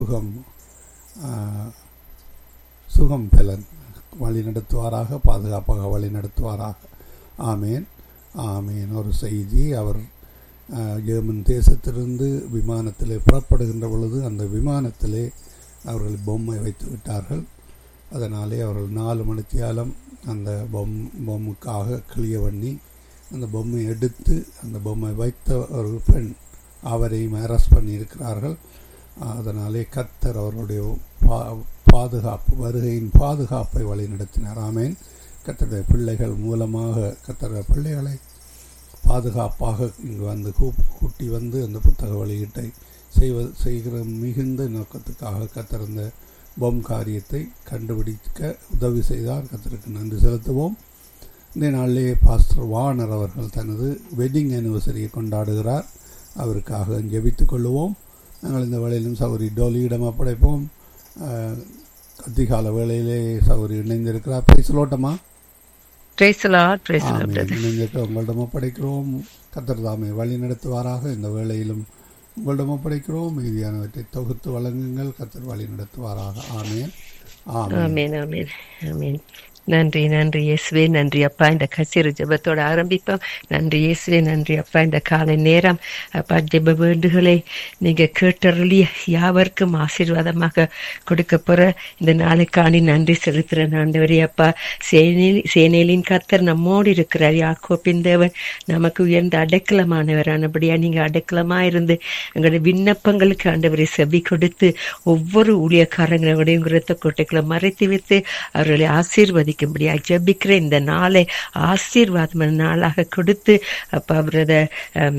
சுகம் ஆ, சுகம் பெலன் வழி நடத்துவாராக பாதுகாப்பாக வழி நடத்துவாராக ஆமேன் ஆமேன் ஒரு செய்தி அவர் ஆ, ஜெர்மன் தேசத்திலிருந்து விமானத்திலே புறப்படுகின்ற பொழுது அந்த விமானத்திலே அவர்கள் பொம்மை வைத்து விட்டார்கள் அதனாலே அவர்கள் நாலு மணித்தியாலம் அந்த பொம் பொம்முக்காக கிளிய பண்ணி அந்த பொம்மை எடுத்து அந்த பொம்மை வைத்த ஒரு பெண் அவரையும் அரெஸ்ட் பண்ணியிருக்கிறார்கள் அதனாலே கத்தர் அவருடைய பா பாதுகாப்பு வருகையின் பாதுகாப்பை வழிநடத்தினார் ஆமேன் கத்தருடைய பிள்ளைகள் மூலமாக கத்தருடைய பிள்ளைகளை பாதுகாப்பாக இங்கு வந்து கூப் கூட்டி வந்து அந்த புத்தக வெளியீட்டை செய்வது செய்கிற மிகுந்த நோக்கத்துக்காக கத்தர் அந்த பொம் காரியத்தை கண்டுபிடிக்க உதவி செய்தார் கத்தருக்கு நன்றி செலுத்துவோம் இந்த நாளிலே பாஸ்டர் வானர் அவர்கள் தனது வெட்டிங் அனிவர்சரியை கொண்டாடுகிறார் அவருக்காக ஜெபித்துக் கொள்ளுவோம் நாங்கள் இந்த வேளையிலும் சௌரி டோலியிடம் ஒப்படைப்போம் அஹ், அதிகால வேளையிலே சௌரி இணைந்திருக்கிறார் பேசலோட்டமா Praise the Lord, praise the Lord, amen. brother. இணைந்திருக்க உங்களிடம் ஒப்படைக்கிறோம் கத்தர் தாமே வழி நடத்துவாராக இந்த வேளையிலும் உங்களிடம் ஒப்படைக்கிறோம் மீதியானவற்றை தொகுத்து வழங்குங்கள் கத்தர் வழி நடத்துவாராக ஆமேன் ஆமேன் ஆமென் ஆமென் ஆமென் நன்றி நன்றி இயேசுவே நன்றி அப்பா இந்த கசிறு ஜெபத்தோட ஆரம்பிப்போம் நன்றி இயேசுவே நன்றி அப்பா இந்த காலை நேரம் அப்பா ஜெப வேண்டுகளை நீங்க கேட்டருளி யாவருக்கும் ஆசீர்வாதமாக கொடுக்க போற இந்த நாளைக்காணி நன்றி செலுத்துறேன் ஆண்டவரே அப்பா சேனேலி சேனேலின் கர்த்தர் நம்மோடு இருக்கிறார் யாக்கோப்பின் தேவன் நமக்கு உயர்ந்த அடைக்கலமானவரானபடியா நீங்க அடைக்கலமா இருந்து எங்களுடைய விண்ணப்பங்களுக்கு ஆண்டவரை செவி கொடுத்து ஒவ்வொரு ஊழியக்காரங்களுடைய உரத்த கோட்டைகளை மறைத்து வைத்து அவர்களை ஆசீர்வதிக்கும்படியா ஜெபிக்கிற இந்த நாளை ஆசீர்வாதமான நாளாக கொடுத்து அப்பா பிரதர்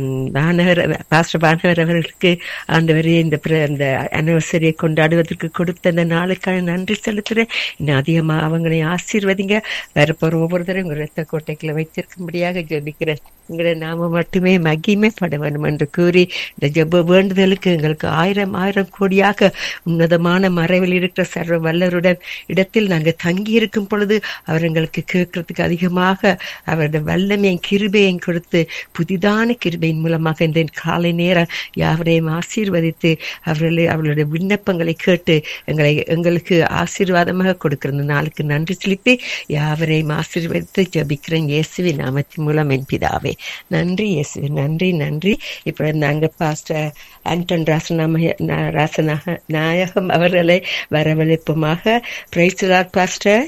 வானவர் பாஸ்டர் வானவர் அவர்களுக்கு ஆண்டவரே இந்த பிர- இந்த அனிவர்சரியை கொண்டாடுவதற்கு கொடுத்த இந்த நாளுக்கான நன்றி செலுத்துறேன் இன்னும் அதிகமாக அவங்களை ஆசீர்வதிங்க வரப்போற ஒவ்வொருத்தரும் உங்க ரத்த கோட்டைகளை வைத்திருக்கும்படியாக ஜெபிக்கிறேன் உங்களை நாம மட்டுமே மகிமைப்பட வேண்டும் என்று கூறி இந்த ஜெப வேண்டுதலுக்கு எங்களுக்கு ஆயிரம் ஆயிரம் கோடியாக உன்னதமான மறைவில் இருக்கிற சர்வ வல்லருடன் இடத்தில் நாங்கள் தங்கி இருக்கும் பொழுது அவர் எங்களுக்கு கேட்கறதுக்கு அதிகமாக அவருடைய வல்லமையும் கிருபையும் கொடுத்து புதிதான கிருபையின் மூலமாக இந்த காலை நேரம் யாவரையும் ஆசீர்வதித்து அவர்களை அவர்களுடைய விண்ணப்பங்களை கேட்டு எங்களை எங்களுக்கு ஆசீர்வாதமாக கொடுக்கிற இந்த நாளுக்கு நன்றி செலுத்தி யாவரையும் ஆசீர்வதித்து ஜபிக்கிறேன் இயேசுவின் நாமத்தின் மூலம் என் பிதாவே நன்றி இயேசுவே நன்றி நன்றி இப்ப நாங்க பாஸ்டர் ஆண்டன் ராசநாம ராசநாக நாயகம் அவர்களை வரவழைப்புமாக praise pastor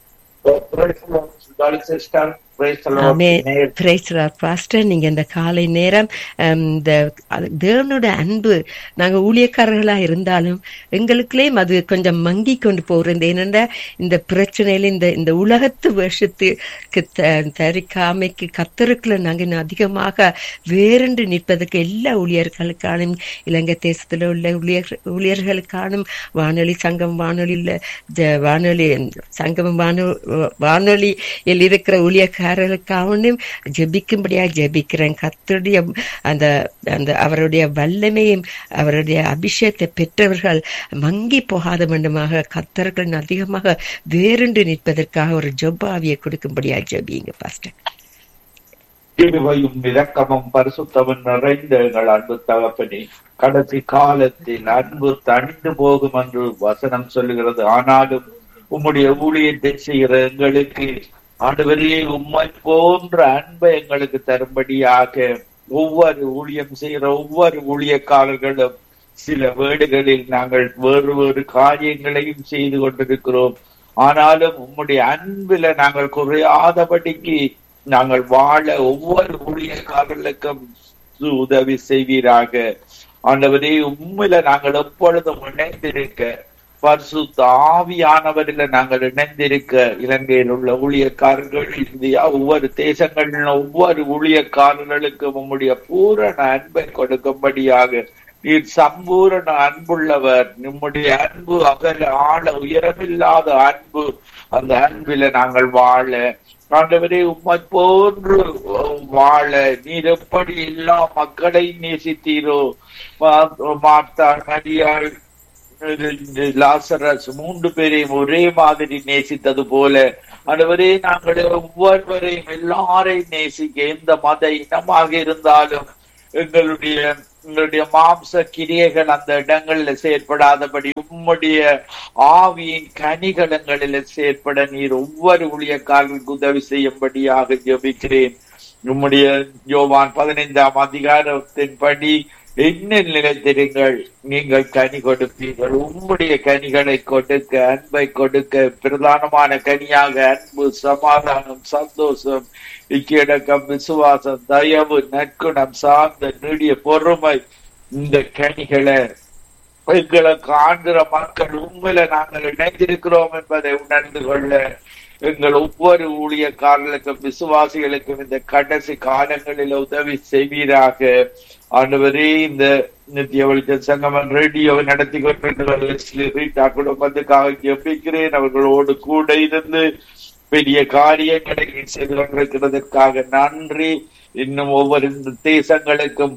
Praise the Lord, Dolly sister. Praise the Lord. Amen Name. Praise pastor நீங்க இந்த காலை நேரம் ஹம், இந்த அது தேவனோட அன்பு நாங்க ஊழியக்காரர்களா இருந்தாலும் எங்களுக்குள்ளே அது கொஞ்சம் மங்கி கொண்டு போகிறது ஏனென்றா இந்த பிரச்சனையில இந்த இந்த உலகத்து வருஷத்துக்கு த- தரிக்காமைக்கு கத்தருக்குள்ள நாங்க இன்னும் அதிகமாக வேறென்று நிற்பதற்கு எல்லா ஊழியர்களுக்கானும் இலங்கை தேசத்துல உள்ள ஊழியர் ஊழியர்களுக்கானும் வானொலி சங்கம் வானொலியில் ஜ- வானொலி சங்கம் வானொ வானொலியில் இருக்கிற ஊழியக்காரர்களுக்காகவும் ஜெபிக்கும்படியா ஜெபிக்கிறேன் கர்த்தருடைய அந்த அந்த அவருடைய வல்லமையும் அவருடைய அபிஷேகத்தை பெற்றவர்கள் மங்கி போகாத வண்ணமாக கர்த்தர்கள் அதிகமாக வேறுண்டு நிற்பதற்காக ஒரு ஜெபாவியை கொடுக்கும்படியா ஜெபிங்க பாஸ்டர் கிருபையும் இரக்கமும் பரிசுத்தமும் நிறைந்த எங்கள் அன்பு தகப்பனே கடைசி காலத்தில் அன்பு தணிந்து போகும் என்று வசனம் சொல்லுகிறது ஆனாலும் உம்முடைய ஊழியத்தை செய்கிற எங்களுக்கு ஆண்டவரே உம்மை போன்ற அன்பை எங்களுக்கு தரும்படியாக ஒவ்வொரு ஊழியம் செய்கிற ஒவ்வொரு ஊழியக்காரர்களும் சில வேடுகளில் நாங்கள் வேறு வேறு காரியங்களையும் செய்து கொண்டிருக்கிறோம் ஆனாலும் உம்முடைய அன்பில நாங்கள் குறையாதபடிக்கு நாங்கள் வாழ ஒவ்வொரு ஊழியக்காரர்களுக்கும் உதவி செய்வீராக ஆண்டவரே உண்மையில நாங்கள் எப்பொழுதும் இணைந்திருக்க பரிசுத்த ஆவியானவரில் நாங்கள் இணைந்திருக்க இலங்கையில் உள்ள ஊழியக்காரர்கள் இந்தியா ஒவ்வொரு தேசங்களில் ஒவ்வொரு ஊழியக்காரர்களுக்கும் உம்முடைய பூரண அன்பை கொடுக்கும்படியாக நீர் சம்பூரண அன்புள்ளவர் நம்முடைய அன்பு அகல ஆழ உயரமில்லாத அன்பு அந்த அன்பில நாங்கள் வாழ ஆண்டவரே உம்மை போன்று வாழ நீர் எப்படி எல்லா மக்களை நேசித்தீரோ மா- மார்த்தா மரியாள் இந்த லாசரஸ் மூன்று பேரையும் ஒரே மாதிரி நேசித்தது போல ஆண்டவரே நாங்கள் ஒவ்வொருவரையும் எல்லாரையும் நேசிக்க எந்த மத இனமாக இருந்தாலும் எங்களுடைய உங்களுடைய மாம்ச கிரியைகள் அந்த இடங்களில் செயற்படாதபடி உம்முடைய ஆவியின் கனிகளங்களில் செயற்பட நீர் ஒவ்வொரு ஊழியக்காரர்களுக்கு உதவி செய்யும்படியாக ஜெபிக்கிறேன் உம்முடைய யோவான் பதினைந்தாம் அதிகாரத்தின்படி என்ன நிலைத்திருங்கள் நீங்கள் கனி கொடுப்பீர்கள் உம்முடைய கனிகளை கொடுக்க அன்பை கொடுக்க பிரதானமான கனியாக அன்பு சமாதானம் சந்தோஷம் இக்கிடக்கம் விசுவாசம் தயவு நற்குணம் சார்ந்த நீடிய பொறுமை இந்த கனிகளை எங்களை காண்கிற மக்கள் உண்மையில நாங்கள் இணைந்திருக்கிறோம் என்பதை உணர்ந்து கொள்ள எங்கள் ஒவ்வொரு ஊழியக்காரர்களுக்கும் விசுவாசிகளுக்கும் இந்த கடைசி காலங்களில் உதவி செய்வீராக ஆண்டவரே இந்த நித்திய வெளிச்ச சங்கமன் ரேடியோவை நடத்தி கொண்டிருக்கிற குடும்பத்துக்காக ஜெபிக்கிறேன் அவர்களோடு கூட இருந்து பெரிய காரியங்களை செய்து கொண்டிருக்கிறதற்காக நன்றி இன்னும் ஒவ்வொரு தேசங்களுக்கும்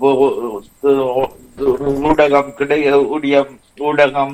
ஊடகம் கிடை ஊழியம் ஊடகம்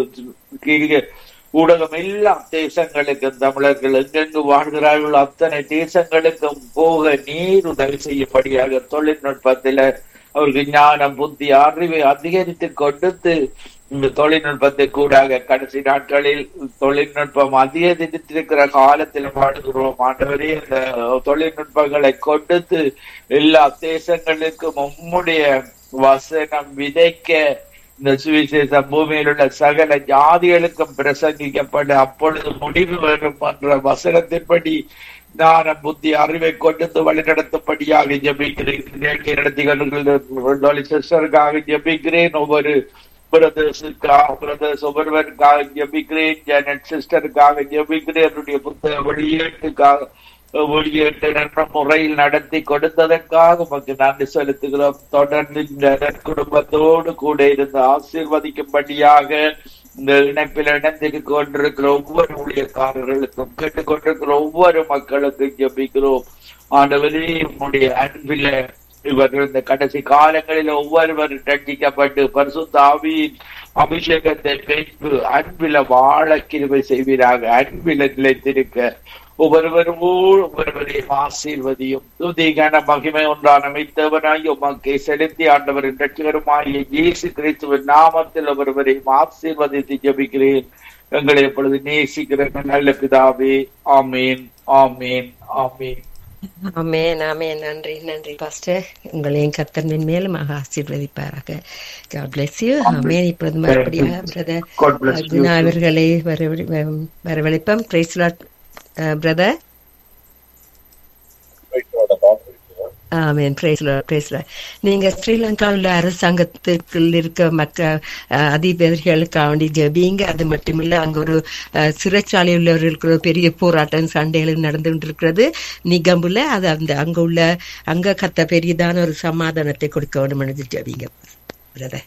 ஊடகம் எல்லா தேசங்களுக்கும் தமிழர்கள் எங்கெங்கு வாழ்கிறார்கள் அத்தனை தேசங்களுக்கும் போக நீர் உதவி செய்யும்படியாக தொழில்நுட்பத்தில அவருக்கு ஞானம் புத்தி அறிவை அதிகரித்து கொடுத்து இந்த தொழில்நுட்பத்தை கூடாக கடைசி நாட்களில் தொழில்நுட்பம் அதிகரித்திருக்கிற காலத்தில் பாடுகிறோம் ஆண்டவரே இந்த தொழில்நுட்பங்களை கொடுத்து எல்லா தேசங்களுக்கும் உம்முடைய வசனம் விதைக்க இந்த சுவிசேஷ பூமியில் உள்ள சகல ஜாதிகளுக்கும் பிரசங்கிக்கப்பட அப்பொழுது முடிவு வரும் என்ற வசனத்தின்படி ஞான புத்தி அறிவை கொண்டு வழிநடத்தும்படியாக ஜபிக்கிறேன் நடத்தி சிஸ்டருக்காக ஜபிக்கிறேன் ஒவ்வொரு பிரதர்ஸுக்காக பிரதர்ஸ் ஒவ்வொருவருக்காக ஜபிக்கிறேன் ஜெனட் சிஸ்டருக்காக ஜபிக்கிறேன் என்னுடைய புத்தக வெளியீட்டுக்காக வெளியீட்டு நன்ற முறையில் நடத்தி கொடுத்ததற்காக உமக்கு நன்றி செலுத்துகிறோம் தொடர்ந்து இந்த குடும்பத்தோடு கூட இருந்து ஆசீர்வதிக்கும்படியாக இந்த இணைப்பில் இணைந்து கொண்டிருக்கிற ஒவ்வொரு ஊழியக்காரர்களுக்கும் கேட்டுக்கொண்டிருக்கிற ஒவ்வொரு மக்களுக்கும் ஜபிக்கிறோம் ஆண்டவரே உன்னுடைய அன்பில இவர்கள் இந்த கடைசி காலங்களில் ஒவ்வொருவரும் ரட்சிக்கப்பட்டு பரிசுத்த ஆவியின் அபிஷேகத்தை பெற்று அன்பில வாழ கிருவை செய்வீராக அன்பில நிலைத்திருக்க ஒவ்வொருவரும் ஒவ்வொருவரையும் ஆசீர்வதியும் துதிகான மகிமை ஒன்றான மைத்தவனாய் உமக்கை செலுத்தி ஆண்டவரின் ரட்சகருமாகிய இயேசு கிறிஸ்துவின் நாமத்தில் ஒவ்வொருவரையும் ஆசீர்வதித்து ஜபிக்கிறேன் எங்களை எப்பொழுது நேசிக்கிற நல்ல பிதாவே ஆமீன் ஆமீன் ஆமீன் ஆமேன் ஆமேன் நன்றி நன்றி பாஸ்டர் உங்களையும் கர்த்தர் மேலும் ஆசீர்வதிப்பாராக God bless you. ஆமேன் இப்பொழுது மறுபடியாக பிரதர் அவர்களை வரவழைப்போம் praise Lord brother amen praise the Lord நீங்க ஸ்ரீலங்காவில் அரசாங்கத்துக்குள் இருக்க மற்ற அதிபர்களுக்காக வேண்டி ஜபிங்க அது மட்டுமில்ல அங்க ஒரு சிறைச்சாலை உள்ளவர்களுக்கு ஒரு பெரிய போராட்டம் சண்டைகள் நடந்து இருக்கிறது நிகம்புல அது அந்த அங்க உள்ள அங்க கத்த பெரியதான ஒரு சமாதானத்தை கொடுக்க வேண்டும் ஜபிங்க பிரதர்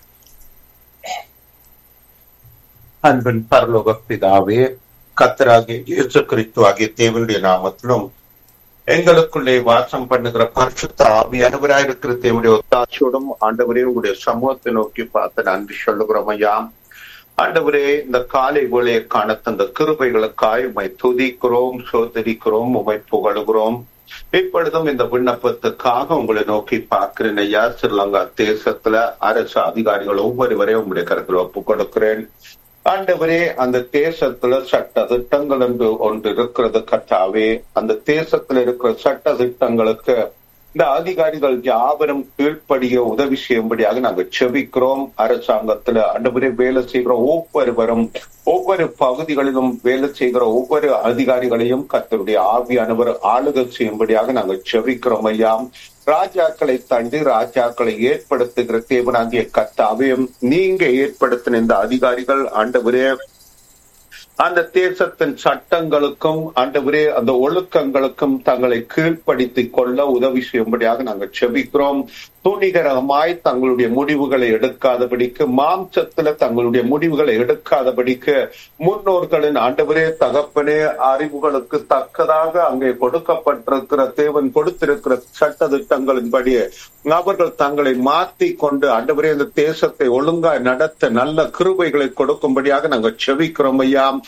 அன்பின் பரலோக பிதாவே கத்தராகிய இயேசு கிறிஸ்து ஆகிய தேவனுடைய நாமத்திலும் எங்களுக்குள்ளே வாசம் பண்ணுகிற பரிசுத்த ஆவியானவராயிருக்கிற தேவனுடைய ஒத்தாட்சியோடும் ஆண்டவரே உங்களுடைய சமூகத்தை நோக்கி பார்த்து நன்றி சொல்லுகிறோம் ஐயா ஆண்டவரே இந்த காலை வேளையை காண தந்த கிருபைகளுக்காய் உமை துதிக்கிறோம் சோதரிக்கிறோம் உமை புகழுகிறோம் இப்பொழுதும் இந்த விண்ணப்பத்துக்காக உங்களை நோக்கி பார்க்கிறேன் ஐயா ஸ்ரீலங்கா தேசத்துல அரசு அதிகாரிகள் ஒவ்வொருவரையும் உங்களுடைய கருத்தில் ஒப்புக் கொடுக்கிறேன் ஆண்டவரே அந்த தேசத்துல சட்ட திட்டங்கள் என்று ஒன்று இருக்கிறது கட்டாவே அந்த தேசத்துல இருக்கிற சட்ட திட்டங்களுக்கு இந்த அதிகாரிகள் யாவரும் கீழ்ப்படிய உதவி செய்யும்படியாக நாங்கள் செபிக்கிறோம் அரசாங்கத்துல ஆண்டவரே வேலை செய்கிற ஒவ்வொருவரும் ஒவ்வொரு பகுதிகளிலும் வேலை செய்கிற ஒவ்வொரு அதிகாரிகளையும் கத்தருடைய ஆவியானவர் ஆளுகை செய்யும்படியாக நாங்கள் செபிக்கிறோம் ஐயா ராஜாக்களை தாண்டி ராஜாக்களை ஏற்படுத்துகிற தேவனாகிய கத்தாவையும் நீங்க ஏற்படுத்தின இந்த அதிகாரிகள் ஆண்டவரே அந்த தேசத்தின் சட்டங்களுக்கும் ஆண்டவரே அந்த ஒழுக்கங்களுக்கும் தங்களை கீழ்ப்படுத்திக் கொள்ள உதவி செய்யும்படியாக நாங்கள் செபிக்கிறோம் துணிகரமாய் தங்களுடைய முடிவுகளை எடுக்காதபடிக்கு மாம்சத்துல தங்களுடைய முடிவுகளை எடுக்காதபடிக்கு முன்னோர்களின் ஆண்டவரே தகப்பனே அறிவுகளுக்கு தக்கதாக அங்கே கொடுக்கப்பட்டிருக்கிற தேவன் கொடுத்திருக்கிற சட்ட திட்டங்களின்படி அவர்கள் தங்களை மாத்தி கொண்டு ஆண்டவரே இந்த தேசத்தை ஒழுங்காய் நடத்த நல்ல கிருபைகளை கொடுக்கும்படியாக நாங்கள் செவிக்கிறோம் ஐயா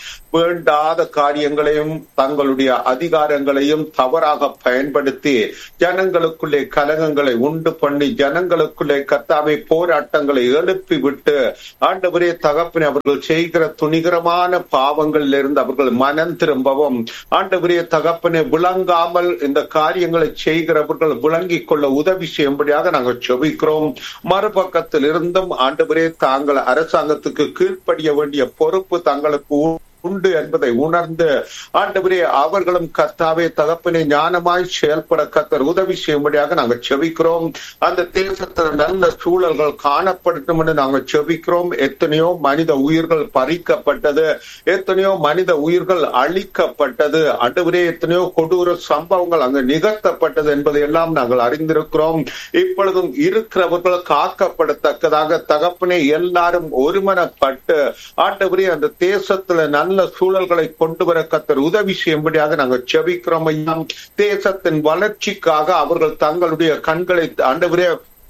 வேண்டாத காரியங்களையும் தங்களுடைய அதிகாரங்களையும் தவறாக பயன்படுத்தி ஜனங்களுக்குள்ளே கலகங்களை உண்டு பண்ணி ஜனங்களுக்குள்ளே கத்தாவை போராட்டங்களை எழுப்பி விட்டு ஆண்டவரே தகப்பினை அவர்கள் செய்கிற துணிகரமான பாவங்களில் இருந்து அவர்கள் மனம் திரும்பவும் ஆண்டவரே தகப்பனை விளங்காமல் இந்த காரியங்களை செய்கிறவர்கள் விளங்கிக் கொள்ள உதவி செய்யும்படியாக நாங்கள் செபிக்கிறோம் மறுபக்கத்தில் இருந்தும் ஆண்டவரே தாங்கள் அரசாங்கத்துக்கு கீழ்ப்படிய வேண்டிய பொறுப்பு தங்களுக்கு உண்டு என்பதை உணர்ந்து ஆண்டவரே அவர்களும் கர்த்தாவே தகப்பனை ஞானமாய் செயல்பட கத்தர் உதவி செய்யும்படியாக நாங்கள் செபிக்கிறோம் அந்த தேசத்தில் நல்ல சூழல்கள் காணப்படட்டும் என்று நாங்கள் செபிக்கிறோம் எத்தனையோ மனித உயிர்கள் பறிக்கப்பட்டது எத்தனையோ மனித உயிர்கள் அழிக்கப்பட்டது ஆண்டவரே எத்தனையோ கொடூர சம்பவங்கள் அங்கு நிகழ்த்தப்பட்டது என்பதை எல்லாம் நாங்கள் அறிந்திருக்கிறோம் இப்பொழுதும் இருக்கிறவர்கள் காக்கப்படத்தக்கதாக தகப்பனே எல்லாரும் ஒருமனப்பட்டு ஆண்டவரே அந்த தேசத்துல நல்ல சூழல்களை கொண்டு வர கத்தர் உதவி செய்யும்படியாக நாங்கள் செபிக்கிறோம் ஐயா தேசத்தின் வளர்ச்சிக்காக அவர்கள் தங்களுடைய கண்களை ஆண்டவரே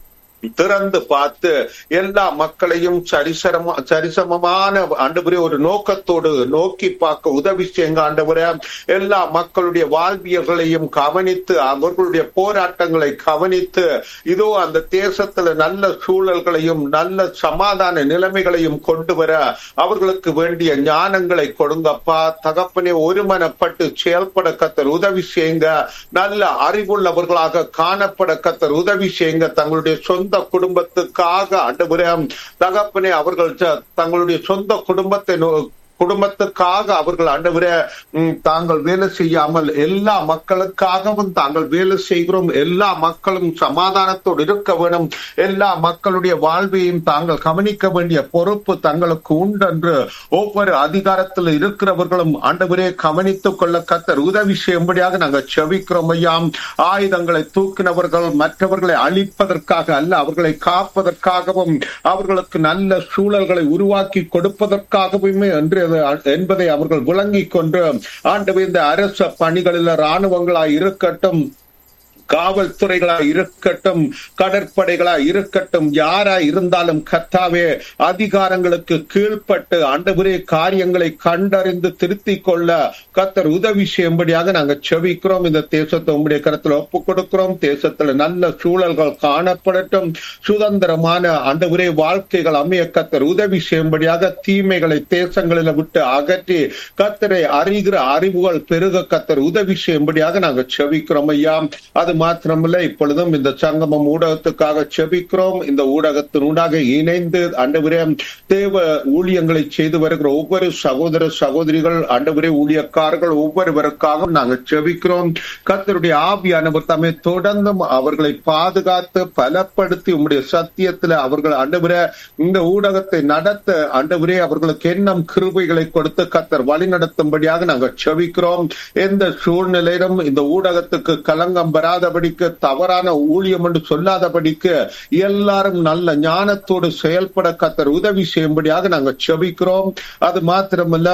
திறந்து பார்த்து எல்லா மக்களையும் சரிசரமா சரிசமமான ஆண்டவரே ஒரு நோக்கத்தோடு நோக்கி பார்க்க உதவி செய்யுங்க ஆண்டவரே எல்லா மக்களுடைய வாழ்வியல்களையும் கவனித்து அவர்களுடைய போராட்டங்களை கவனித்து இதோ அந்த தேசத்துல நல்ல சூழல்களையும் நல்ல சமாதான நிலைமைகளையும் கொண்டு வர அவர்களுக்கு வேண்டிய ஞானங்களை கொடுங்கப்பா தகப்பனே ஒருமனப்பட்டு செயல்பட கத்தர் உதவி செய்யுங்க நல்ல அறிவுள்ளவர்களாக காணப்பட கத்தர் உதவி செய்யுங்க தங்களுடைய சொந்த சொந்த குடும்பத்துக்காக ஆண்டவரே தகப்பனே அவர்கள் தங்களுடைய சொந்த குடும்பத்தை குடும்பத்துக்காக அவர்கள் ஆண்டவரே தாங்கள் வேலை செய்யாமல் எல்லா மக்களுக்காகவும் தாங்கள் வேலை செய்கிறோம் எல்லா மக்களும் சமாதானத்தோடு இருக்க வேணும் எல்லா மக்களுடைய வாழ்வையும் தாங்கள் கவனிக்க வேண்டிய பொறுப்பு தங்களுக்கு உண்டு என்று ஒவ்வொரு அதிகாரத்தில் இருக்கிறவர்களும் ஆண்டவரே கவனித்துக் கொள்ள கத்தர் உதவி செய்யும்படியாக நாங்கள் செவிக்கிறோம் ஐயாம் ஆயுதங்களை தூக்கினவர்கள் மற்றவர்களை அழிப்பதற்காக அல்ல அவர்களை காப்பதற்காகவும் அவர்களுக்கு நல்ல சூழல்களை உருவாக்கி கொடுப்பதற்காகவுமே என்று என்பதை அவர்கள் விளங்கிக் கொண்டு ஆண்டு இந்த அரச பணிகளில் ராணுவங்களா இருக்கட்டும் காவல்துறைகளா இருக்கட்டும் கடற்படைகளா இருக்கட்டும் யாரா இருந்தாலும் கத்தாவே அதிகாரங்களுக்கு கீழ்ப்பட்டு ஆண்டவரே காரியங்களை கண்டறிந்து திருத்திக் கொள்ள கத்தர் உதவி செய்யும்படியாக நாங்க செவிக்கிறோம் இந்த தேசத்தை உங்களுடைய கருத்துல ஒப்பு கொடுக்கிறோம் தேசத்துல நல்ல சூழல்கள் காணப்படட்டும் சுதந்திரமான ஆண்டவரே வாழ்க்கைகள் அமைய கத்தர் உதவி செய்யும்படியாக தீமைகளை தேசங்களில விட்டு அகற்றி கத்தரை அறிகிற அறிவுகள் பெருக கத்தர் உதவி செய்யும்படியாக நாங்க செவிக்கிறோம் ஐயா அது மாத்திரமல்ல இப்பொழுதும் இந்த சங்கமம் ஊடகத்துக்காக செபிக்கிறோம் இந்த ஊடகத்தின் ஊடாக இணைந்து அண்டவரே தேவ ஊழியங்களை செய்து வருகிற ஒவ்வொரு சகோதர சகோதரிகள் அண்டவரே ஊழியக்காரர்கள் ஒவ்வொருவருக்காகவும் நாங்கள் செபிக்கிறோம் கத்தருடைய ஆவியானவர் தம்மை தொடர்ந்தும் அவர்களை பாதுகாத்து பலப்படுத்தி உங்களுடைய சத்தியத்துல அவர்கள் அண்டவரே இந்த ஊடகத்தை நடத்த அண்டவரே அவர்களுக்கு எண்ணம் கிருபைகளை கொடுத்து கத்தர் வழி நடத்தும்படியாக நாங்கள் செபிக்கிறோம் எந்த சூழ்நிலையிலும் இந்த ஊடகத்துக்கு கலங்கம் வராத சொல்லாதபடிக்கு தவறான ஊழியம் என்று சொல்லாதபடிக்கு எல்லாரும் நல்ல ஞானத்தோடு செயல்பட கத்தர் உதவி செய்யும்படியாக நாங்கள் செபிக்கிறோம் அது மாத்திரமல்ல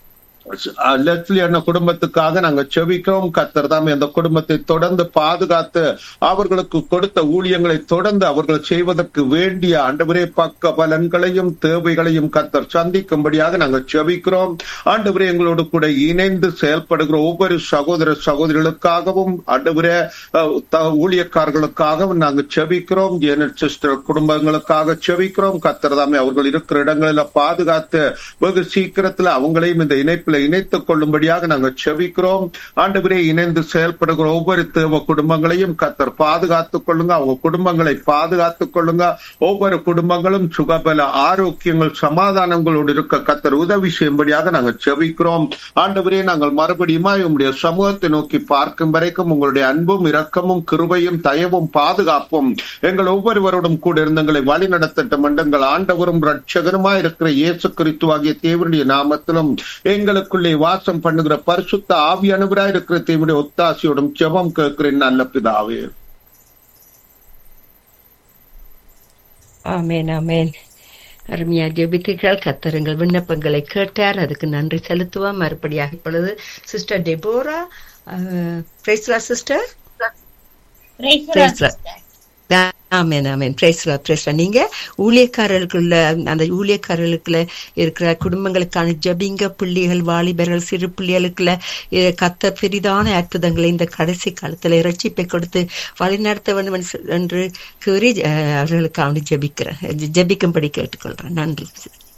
லெஸ்லி அண்ண குடும்பத்துக்காக நாங்க செபிக்கிறோம் கத்தர் தாம் அந்த குடும்பத்தை தொடர்ந்து பாதுகாத்து அவர்களுக்கு கொடுத்த ஊழியங்களை தொடர்ந்து அவர்கள் செய்வதற்கு வேண்டிய ஆண்டவரே பக்க பலன்களையும் தேவைகளையும் கத்தர் சந்திக்கும்படியாக நாங்கள் செபிக்கிறோம் ஆண்டவரே எங்களோடு கூட இணைந்து செயல்படுகிற ஒவ்வொரு சகோதர சகோதரிகளுக்காகவும் ஆண்டவரே ஊழியக்காரர்களுக்காகவும் நாங்கள் செபிக்கிறோம் ஜேனட் சிஸ்டர் குடும்பங்களுக்காக செபிக்கிறோம் கத்தர் தாமே அவர்கள் இருக்கிற இடங்களில பாதுகாத்து வெகு சீக்கிரத்துல அவங்களையும் இந்த இணைப்பில் இணைத்துக் கொள்ளும்படியாக நாங்கள் செவிக்கிறோம் ஆண்டவரே இணைந்து செயல்படுகிற ஒவ்வொரு தேவ குடும்பங்களையும் கத்தர் பாதுகாத்துக் கொள்ளுங்க அவங்க குடும்பங்களை பாதுகாத்துக் கொள்ளுங்க ஒவ்வொரு குடும்பங்களும் சுகபல ஆரோக்கியங்கள் சமாதானங்களோடு இருக்க கத்தர் உதவி செய்யும்படியாக நாங்கள் செவிக்கிறோம் ஆண்டவரே நாங்கள் மறுபடியும் உங்களுடைய சமூகத்தை நோக்கி பார்க்கும் வரைக்கும் உங்களுடைய அன்பும் இரக்கமும் கிருபையும் தயவும் பாதுகாப்பும் எங்கள் ஒவ்வொருவரோடும் கூட இருந்தங்களை வழி நடத்தட்டும் எங்கள் ஆண்டவரும் ரட்சகருமா இருக்கிற இயேசு கிறிஸ்துவாகிய தேவனுடைய நாமத்திலும் எங்களுக்குள்ளே வாசம் பண்ணுகிற பரிசுத்த ஆவியானவராய் இருக்கிற தேவனுடைய ஒத்தாசியோடும் ஜெபம் கேட்கிறேன் நல்ல பிதாவே ஆமேன் ஆமேன் அருமையா ஜெபித்தீர்கள் கத்தருங்கள் விண்ணப்பங்களை கேட்டார் அதுக்கு நன்றி செலுத்துவோம் மறுபடியாக இப்பொழுது sister Deborah praise the Lord sister amen amen praise the Lord praise the Lord நீங்க ஊழியக்காரர்களுக்குள்ள அந்த ஊழியக்காரர்களுக்குள்ள இருக்கிற குடும்பங்களுக்கான ஜபிங்க பிள்ளைகள் வாலிபர்கள் சிறு பிள்ளைகளுக்குள்ள இ- கத்த பெரிதான அற்புதங்களை இந்த கடைசி காலத்துல இரட்சிப்பை கொடுத்து வழிநடத்த வேண்டும் என்று சொ- என்று கூறி அஹ், அவர்களுக்காக ஜபிக்கிறேன் ஜபிக்கும்படி கேட்டுக்கொள்றேன் நன்றி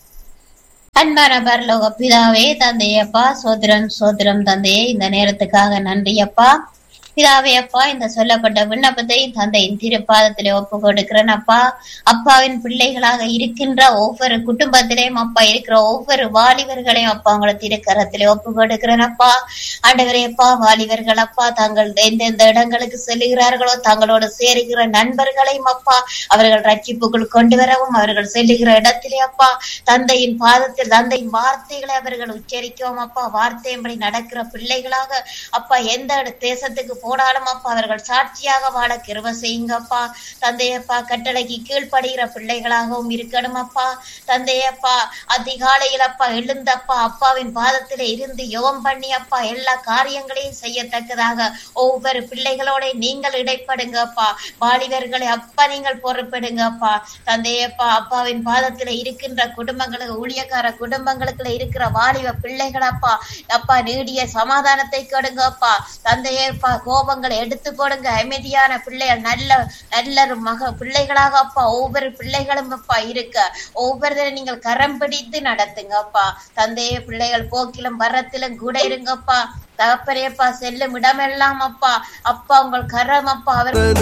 அன்பான பரலோக பிதாவே தந்தையப்பா சோதரம் சோதரம் தந்தையே இந்த நேரத்துக்காக நன்றி அப்பா பிதாவே அப்பா இந்த சொல்லப்பட்ட விண்ணப்பத்தை தந்தையின் திருப்பாதத்திலே ஒப்பு கொடுக்கிறேன் அப்பா அப்பாவின் பிள்ளைகளாக இருக்கின்ற ஒவ்வொரு குடும்பத்திலேயும் அப்பா இருக்கிற ஒவ்வொரு வாலிபர்களையும் அப்பா உங்களை திருக்கரத்திலே ஒப்பு கொடுக்கிறேன் அப்பா ஆண்டவரே அப்பா வாலிபர்கள் அப்பா தாங்கள் எந்தெந்த இடங்களுக்கு செல்லுகிறார்களோ தங்களோடு சேருகிற நண்பர்களையும் அப்பா அவர்கள் ரட்சிப்புக்குள் கொண்டு வரவும் அவர்கள் செல்லுகிற இடத்திலே அப்பா தந்தையின் பாதத்தில் தந்தையின் வார்த்தைகளை அவர்கள் உச்சரிக்கவும் அப்பா வார்த்தையின்படி நடக்கிற பிள்ளைகளாக அப்பா எந்த இட- தேசத்துக்கு போனாலும் அப்பா அவர்கள் சாட்சியாக வாழ கிருப செய்யுங்க அப்பா தந்தையப்பா கட்டளைக்கு கீழ்ப்படுகிற பிள்ளைகளாகவும் இருக்கணும் அப்பா தந்தையப்பா அதிகாலையில் அப்பா எழுந்தப்பா அப்பாவின் பாதத்திலே இருந்து யோகம் பண்ணி அப்பா எல்லா காரியங்களையும் செய்யத்தக்கதாக ஒவ்வொரு பிள்ளைகளோட நீங்கள் இடைப்படுங்க அப்பா வாலிபர்களை அப்பா நீங்கள் பொறுப்பெடுங்க அப்பா தந்தையப்பா அப்பாவின் பாதத்துல இருக்கின்ற குடும்பங்களுக்கு ஊழியக்கார குடும்பங்களுக்குள்ள இருக்கிற வாலிப பிள்ளைகள் அப்பா அப்பா நீடிய சமாதானத்தை கொடுங்க அப்பா தந்தையப்பா கோபங்களை எடுத்து போடுங்க அமைதியான பிள்ளைகள் நல்ல நல்ல ஒரு மக பிள்ளைகளாக அப்பா ஒவ்வொரு பிள்ளைகளும் அப்பா இருக்க ஒவ்வொருத்தரும் நீங்கள் கரம் பிடித்து நடத்துங்க அப்பா தந்தைய பிள்ளைகள் போக்கிலும் வரத்திலும் கூட இருங்கப்பா தகப்பரேப்பா செல்லும் இடமெல்லாம் அப்பா அப்பா உங்கள் கரம் அப்பா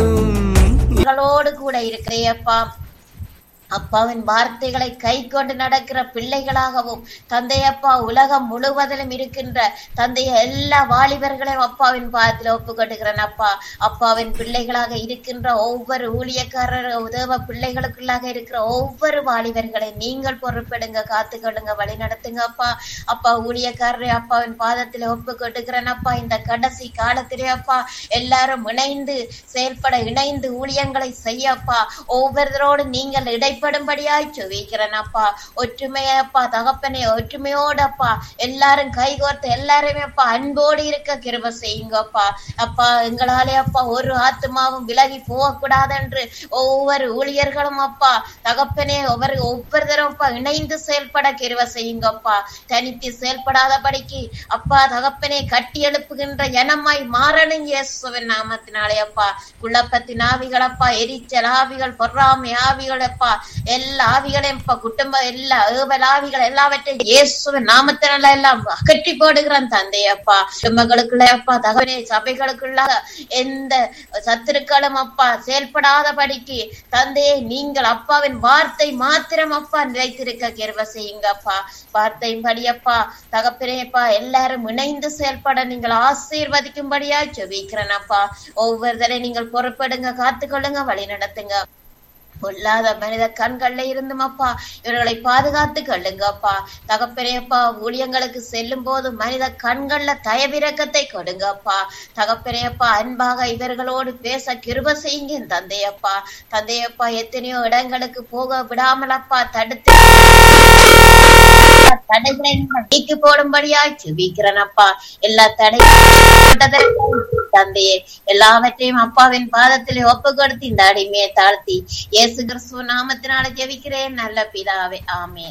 அவர்களோடு கூட இருக்கிறேப்பா அப்பாவின் வார்த்தைகளை கை கொண்டு நடக்கிற பிள்ளைகளாகவும் தந்தையப்பா உலகம் முழுவதிலும் இருக்கின்ற தந்தைய எல்லா வாலிபர்களையும் அப்பாவின் பாதத்தில் ஒப்பு கொண்டுகிறேன் அப்பா அப்பாவின் பிள்ளைகளாக இருக்கின்ற ஒவ்வொரு ஊழியக்காரர் உதவ பிள்ளைகளுக்குள்ளாக இருக்கிற ஒவ்வொரு வாலிபர்களை நீங்கள் பொறுப்பெடுங்க காத்துக்கொள்ளுங்க வழி நடத்துங்க அப்பா அப்பா ஊழியக்காரரை அப்பாவின் பாதத்தில் ஒப்பு கொண்டுகிறேன் அப்பா இந்த கடைசி காலத்திலே அப்பா எல்லாரும் இணைந்து செயல்பட இணைந்து ஊழியங்களை செய்யப்பா ஒவ்வொருத்தரோடு நீங்கள் இடைப்படும்படியாய் சுவிக்கிறேன் அப்பா ஒற்றுமையப்பா தகப்பனே ஒற்றுமையோடு அப்பா எல்லாரும் கைகோர்த்து எல்லாருமே அப்பா அன்போடு இருக்க கிருப செய்யுங்கப்பா அப்பா எங்களாலே அப்பா ஒரு ஆத்மாவும் விலகி போகக்கூடாது என்று ஒவ்வொரு ஊழியர்களும் அப்பா தகப்பனே ஒவ்வொரு ஒவ்வொருத்தரும் அப்பா இணைந்து செயல்பட கிருப செய்யுங்கப்பா தனித்து செயல்படாதபடிக்கு அப்பா தகப்பனே கட்டி எழுப்புகின்ற ஜனமாய் மாறணும் இயேசுவின் நாமத்தினாலே அப்பா குழப்பத்தின் ஆவிகள் அப்பா எரிச்சல் ஆவிகள் பொறாமை ஆவிகள் அப்பா எல்லா ஆவிகளையும் அப்பா குடும்ப எல்லா ஏவல் ஆவிகள் எல்லாவற்றையும் இயேசுவின் நாமத்தினால எல்லாம் அகற்றி போடுகிறான் தந்தை அப்பா குடும்பங்களுக்குள்ள அப்பா தகவனே சபைகளுக்குள்ள எந்த சத்துருக்களும் அப்பா செயல்படாதபடிக்கு தந்தையை நீங்கள் அப்பாவின் வார்த்தை மாத்திரம் அப்பா நிலைத்திருக்க கிருப செய்யுங்க அப்பா வார்த்தையின்படி அப்பா தகப்பனேப்பா எல்லாரும் இணைந்து செயல்பட நீங்கள் ஆசீர்வதிக்கும்படியா ஜெபிக்கிறேன் அப்பா ஒவ்வொருத்தரை நீங்கள் பொறுப்பெடுங்க காத்துக்கொள்ளுங்க வழி நடத்துங்க பொல்லாத மனித கண்கள்ல இருந்தும் அப்பா இவர்களை பாதுகாத்து கொள்ளுங்க அப்பா தகப்பனேப்பா ஊழியங்களுக்கு செல்லும் போது மனித கண்கள்ல தயவிரக்கத்தை கொடுங்க அப்பா தகப்பனேப்பா அன்பாக இவர்களோடு பேச கிருப செய்யுங்க என் தந்தையப்பா தந்தையப்பா எத்தனையோ இடங்களுக்கு போக விடாமல் அப்பா தடுத்து தடைகளை நீக்கி போடும்படியாய் செபிக்கிறேன் அப்பா எல்லா தடை தந்தையே எல்லாவற்றையும் அப்பாவின் பாதத்திலே ஒப்பு கொடுத்து இந்த அடிமையை தாழ்த்தி இயேசு கிறிஸ்துவ நாமத்தினால ஜெபிக்கிறேன் நல்ல பிதாவே ஆமென்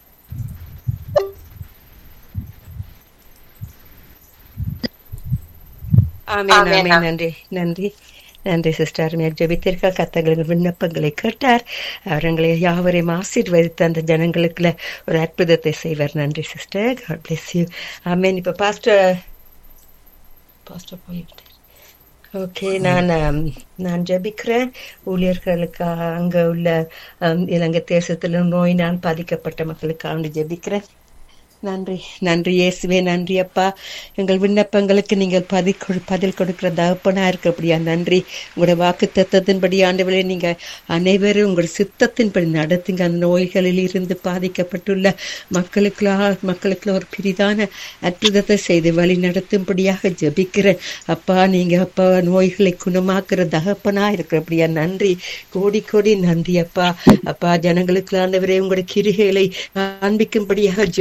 ஆமென் ஆமென் நன்றி நன்றி நன்றி சிஸ்டர் அருமையாக ஜெபித்தீர்கள் கத்தங்களின் விண்ணப்பங்களை கேட்டார் அவர்களை யாவரையும் ஆசீர்வதித்து அந்த ஜனங்களுக்குள்ள ஒரு அற்புதத்தை செய்வார் நன்றி sister God bless you amen இப்போ பாஸ்டர் பாஸ்டர் போயிட்டு ஓகே நான் ஆம், நான் ஜெபிக்கிறேன் ஊழியர்களுக்கு அங்க உள்ள ஆம், இலங்கை தேசத்துல நோயினால் பாதிக்கப்பட்ட மக்களுக்காக ஜெபிக்கிறேன் நன்றி நன்றி இயேசுவே நன்றி அப்பா எங்கள் விண்ணப்பங்களுக்கு நீங்கள் பதில் கொடு- பதில் கொடுக்கிற தகப்பனா இருக்கப்படியா நன்றி உங்களுடைய வாக்கு தத்தத்தின்படி ஆண்டவரே நீங்க அனைவரும் உங்களுடைய சித்தத்தின்படி நடத்துங்க அந்த நோய்களில் இருந்து பாதிக்கப்பட்டுள்ள மக்களுக்குள்ள மக்களுக்குள்ள ஒரு பெரிதான அற்புதத்தை செய்து வழி நடத்தும்படியாக ஜெபிக்கிறேன் அப்பா நீங்க அப்பா நோய்களை குணமாக்குற தகப்பனா இருக்கிறபடியா நன்றி கோடி கோடி நன்றி அப்பா அப்பா ஜனங்களுக்கு ஆண்டவரே உங்களுடைய கிரிகைகளை காண்பிக்கும்படியாக ஜெபிக்கிறேன்